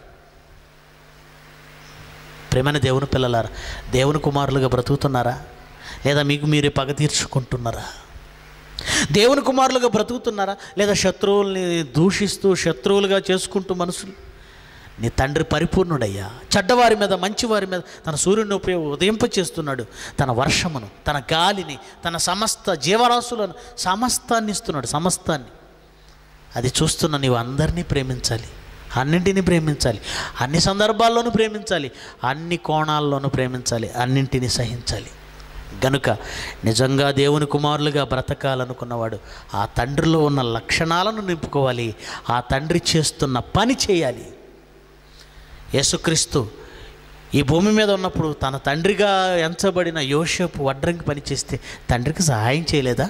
ప్రేమైన దేవుని పిల్లలారా దేవుని కుమారులుగా బ్రతుకుతున్నారా లేదా మీకు మీరే పగ తీర్చుకుంటున్నారా దేవుని కుమారులుగా బ్రతుకుతున్నారా లేదా శత్రువుల్ని దూషిస్తూ శత్రువులుగా చేసుకుంటూ మనుషులు నీ తండ్రి పరిపూర్ణుడయ్యా చెడ్డవారి మీద మంచివారి మీద తన సూర్యుని ఉపయోగ ఉదయింపచేస్తున్నాడు తన వర్షమును తన గాలిని తన సమస్త జీవరాశులను సమస్తాన్ని ఇస్తున్నాడు సమస్తాన్ని అది చూస్తున్న నీవు అందరినీ ప్రేమించాలి అన్నింటినీ ప్రేమించాలి అన్ని సందర్భాల్లోనూ ప్రేమించాలి అన్ని కోణాల్లోనూ ప్రేమించాలి అన్నింటినీ సహించాలి గనుక నిజంగా దేవుని కుమారులుగా బ్రతకాలనుకున్నవాడు ఆ తండ్రిలో ఉన్న లక్షణాలను నింపుకోవాలి ఆ తండ్రి చేస్తున్న పని చేయాలి యేసుక్రీస్తు ఈ భూమి మీద ఉన్నప్పుడు తన తండ్రిగా ఎంచబడిన యోషపు వడ్రంగి పని చేస్తే తండ్రికి సహాయం చేయలేదా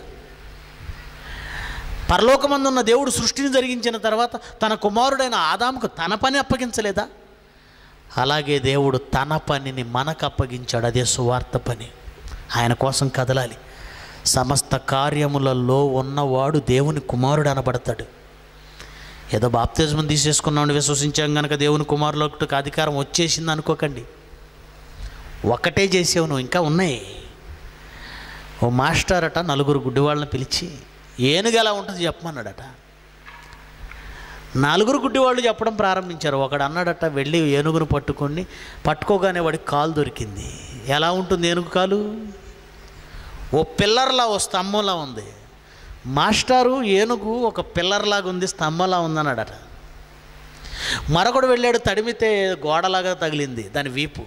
పరలోకమందున్న దేవుడు సృష్టిని జరిగించిన తర్వాత తన కుమారుడైన ఆదాముకు తన పని అప్పగించలేదా అలాగే దేవుడు తన పనిని మనకు అప్పగించాడు అదే సువార్త పని ఆయన కోసం కదలాలి సమస్త కార్యములలో ఉన్నవాడు దేవుని కుమారుడు అనబడతాడు ఏదో బాప్తిజం తీసేసుకున్నామని విశ్వసించాం కనుక దేవుని కుమారులకు అధికారం వచ్చేసింది అనుకోకండి ఒక్కటే చేసావు నువ్వు ఇంకా ఉన్నాయి ఓ మాస్టర్ అట నలుగురు గుడ్డివాళ్ళని పిలిచి ఏనుగు ఎలా ఉంటుంది చెప్పమన్నాడట నలుగురు గుడ్డివాళ్ళు చెప్పడం ప్రారంభించారు ఒకడు అన్నాడట వెళ్ళి ఏనుగును పట్టుకొని పట్టుకోగానే వాడికి కాలు దొరికింది ఎలా ఉంటుంది ఏనుగు కాలు ఓ పిల్లర్లా ఓ స్తంభంలా ఉంది మాస్టారు ఏనుగు ఒక పిల్లర్లాగా ఉంది స్తంభంలా ఉందన్నాడట మరొకడు వెళ్ళాడు తడిమితే గోడలాగా తగిలింది దాని వీపు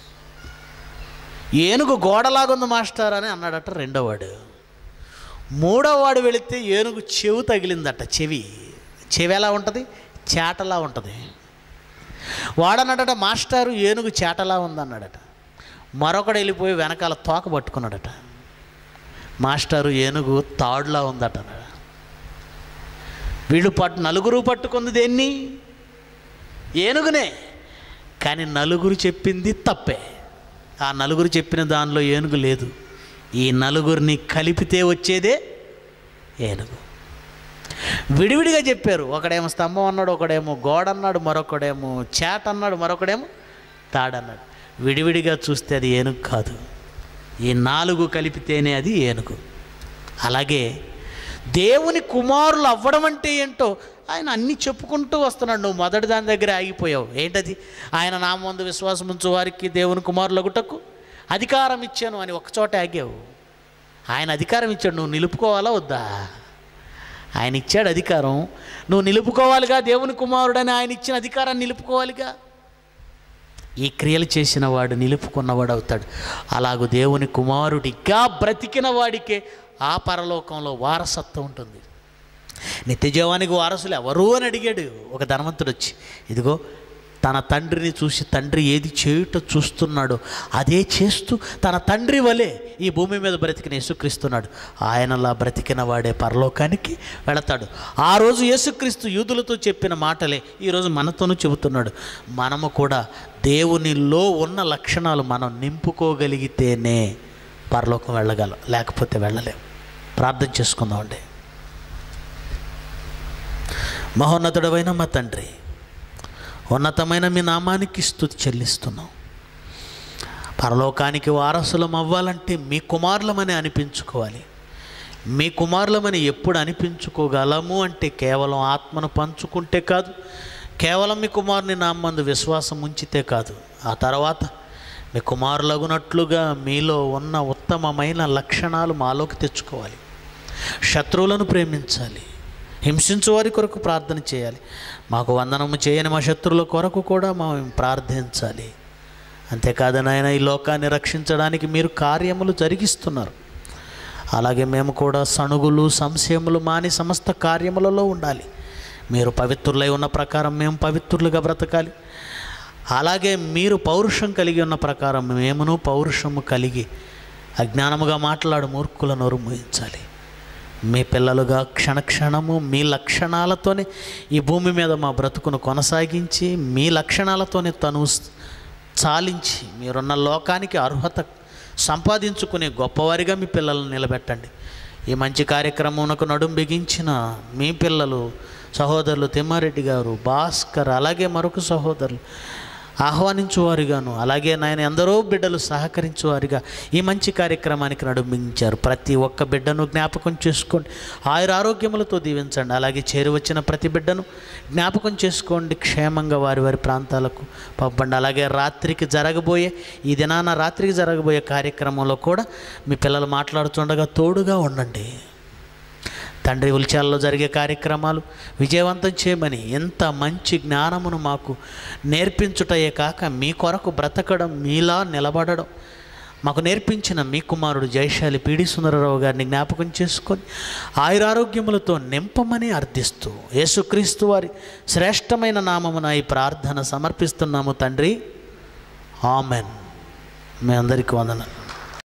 ఏనుగు గోడలాగా ఉంది మాస్టర్ అని అన్నాడట రెండోవాడు మూడోవాడు వెళితే ఏనుగు చెవు తగిలిందట చెవి చెవి ఎలా ఉంటుంది చేటలా ఉంటుంది వాడన్నాడట మాస్టారు ఏనుగు చేటలా ఉందన్నాడట మరొకడు వెళ్ళిపోయి వెనకాల తోక పట్టుకున్నాడట మాస్టారు ఏనుగు తాడులా ఉందట అన్నాడు. వీళ్ళు పట్టు నలుగురు పట్టుకుంది దేన్ని ఏనుగునే కానీ నలుగురు చెప్పింది తప్పే ఆ నలుగురు చెప్పిన దానిలో ఏనుగు లేదు ఈ నలుగురిని కలిపితే వచ్చేదే ఏనుగు విడివిడిగా చెప్పారు ఒకడేమో స్తంభం అన్నాడు ఒకడేమో గోడ అన్నాడు మరొకడేమో చేట అన్నాడు మరొకడేమో తాడన్నాడు విడివిడిగా చూస్తే అది ఏనుగు కాదు ఈ నాలుగు కలిపితేనే అది ఏనుగు అలాగే దేవుని కుమారులు అవ్వడం అంటే ఏంటో ఆయన అన్నీ చెప్పుకుంటూ వస్తున్నాడు నువ్వు మొదటి దాని దగ్గర ఆగిపోయావు ఏంటది ఆయన నా ముందు విశ్వాసం ఉంచు వారికి దేవుని కుమారులగుటకు అధికారం ఇచ్చాను అని ఒకచోట ఆగావు ఆయన అధికారం ఇచ్చాడు నువ్వు నిలుపుకోవాలా వద్దా ఆయన ఇచ్చాడు అధికారం నువ్వు నిలుపుకోవాలిగా దేవుని కుమారుడని ఆయన ఇచ్చిన అధికారాన్ని నిలుపుకోవాలిగా ఈ క్రియలు చేసిన వాడు నిలుపుకున్నవాడు అవుతాడు అలాగూ దేవుని కుమారుడిగా బ్రతికిన వాడికే ఆ పరలోకంలో వారసత్వం ఉంటుంది నిత్యజీవానికి వారసులు ఎవరు అని అడిగాడు ఒక ధనవంతుడు వచ్చి ఇదిగో తన తండ్రిని చూసి తండ్రి ఏది చేయుట చూస్తున్నాడో అదే చేస్తూ తన తండ్రి వలె ఈ భూమి మీద బ్రతికిన యేసుక్రీస్తున్నాడు ఆయనలా బ్రతికిన వాడే పరలోకానికి వెళతాడు ఆ రోజు యేసుక్రీస్తు యూదులతో చెప్పిన మాటలే ఈరోజు మనతోనూ చెబుతున్నాడు మనము కూడా దేవునిలో ఉన్న లక్షణాలు మనం నింపుకోగలిగితేనే పరలోకం వెళ్ళగలం లేకపోతే వెళ్ళలేం ప్రార్థన చేసుకుందామండి మహోన్నతుడమైన మా తండ్రి ఉన్నతమైన మీ నామానికి స్థుతి చెల్లిస్తున్నాం పరలోకానికి వారసులం అవ్వాలంటే మీ కుమారులమని అనిపించుకోవాలి మీ కుమారులమని ఎప్పుడు అనిపించుకోగలము అంటే కేవలం ఆత్మను పంచుకుంటే కాదు కేవలం మీ కుమారుని నామందు విశ్వాసం ఉంచితే కాదు ఆ తర్వాత మీ కుమారులగునట్లుగా మీలో ఉన్న ఉత్తమమైన లక్షణాలు మాలోకి తెచ్చుకోవాలి శత్రువులను ప్రేమించాలి హింసించు వారి కొరకు ప్రార్థన చేయాలి మాకు వందనము చేయని మా శత్రువుల కొరకు కూడా మేము ప్రార్థించాలి అంతేకాదు నాయన ఈ లోకాన్ని రక్షించడానికి మీరు కార్యములు జరిగిస్తున్నారు అలాగే మేము కూడా సణుగులు సంశయములు మాని సమస్త కార్యములలో ఉండాలి మీరు పవిత్రులై ఉన్న ప్రకారం మేము పవిత్రులుగా బ్రతకాలి అలాగే మీరు పౌరుషం కలిగి ఉన్న ప్రకారం మేమును పౌరుషము కలిగి అజ్ఞానముగా మాట్లాడు మూర్ఖుల నోరు మూయించాలి మీ పిల్లలుగా క్షణక్షణము మీ లక్షణాలతోనే ఈ భూమి మీద మా బ్రతుకును కొనసాగించి మీ లక్షణాలతోనే తను చాలించి మీరున్న లోకానికి అర్హత సంపాదించుకునే గొప్పవారిగా మీ పిల్లలను నిలబెట్టండి ఈ మంచి కార్యక్రమంకు నడుం బిగించిన మీ పిల్లలు సహోదరులు తిమ్మారెడ్డి గారు భాస్కర్ అలాగే మరొక సహోదరులు ఆహ్వానించువారుగాను అలాగే నాయన ఎందరో బిడ్డలు సహకరించువారుగా ఈ మంచి కార్యక్రమానికి నడుమించారు ప్రతి ఒక్క బిడ్డను జ్ఞాపకం చేసుకోండి ఆయుర ఆరోగ్యములతో దీవించండి అలాగే చేరువచ్చిన ప్రతి బిడ్డను జ్ఞాపకం చేసుకోండి క్షేమంగా వారి వారి ప్రాంతాలకు పంపండి అలాగే రాత్రికి జరగబోయే ఈ దినాన రాత్రికి జరగబోయే కార్యక్రమంలో కూడా మీ పిల్లలు మాట్లాడుతుండగా తోడుగా ఉండండి తండ్రి ఉల్చాలలో జరిగే కార్యక్రమాలు విజయవంతం చేయమని ఎంత మంచి జ్ఞానమును మాకు నేర్పించుటయే కాక మీ కొరకు బ్రతకడం మీలా నిలబడడం మాకు నేర్పించిన మీ కుమారుడు జయశాలి పీడి సుందరరావు గారిని జ్ఞాపకం చేసుకొని ఆయురారోగ్యములతో నింపమని అర్థిస్తూ యేసుక్రీస్తు వారి శ్రేష్టమైన నామమున ఈ ప్రార్థన సమర్పిస్తున్నాము తండ్రి ఆమెన్ మీ అందరికీ వందనాలు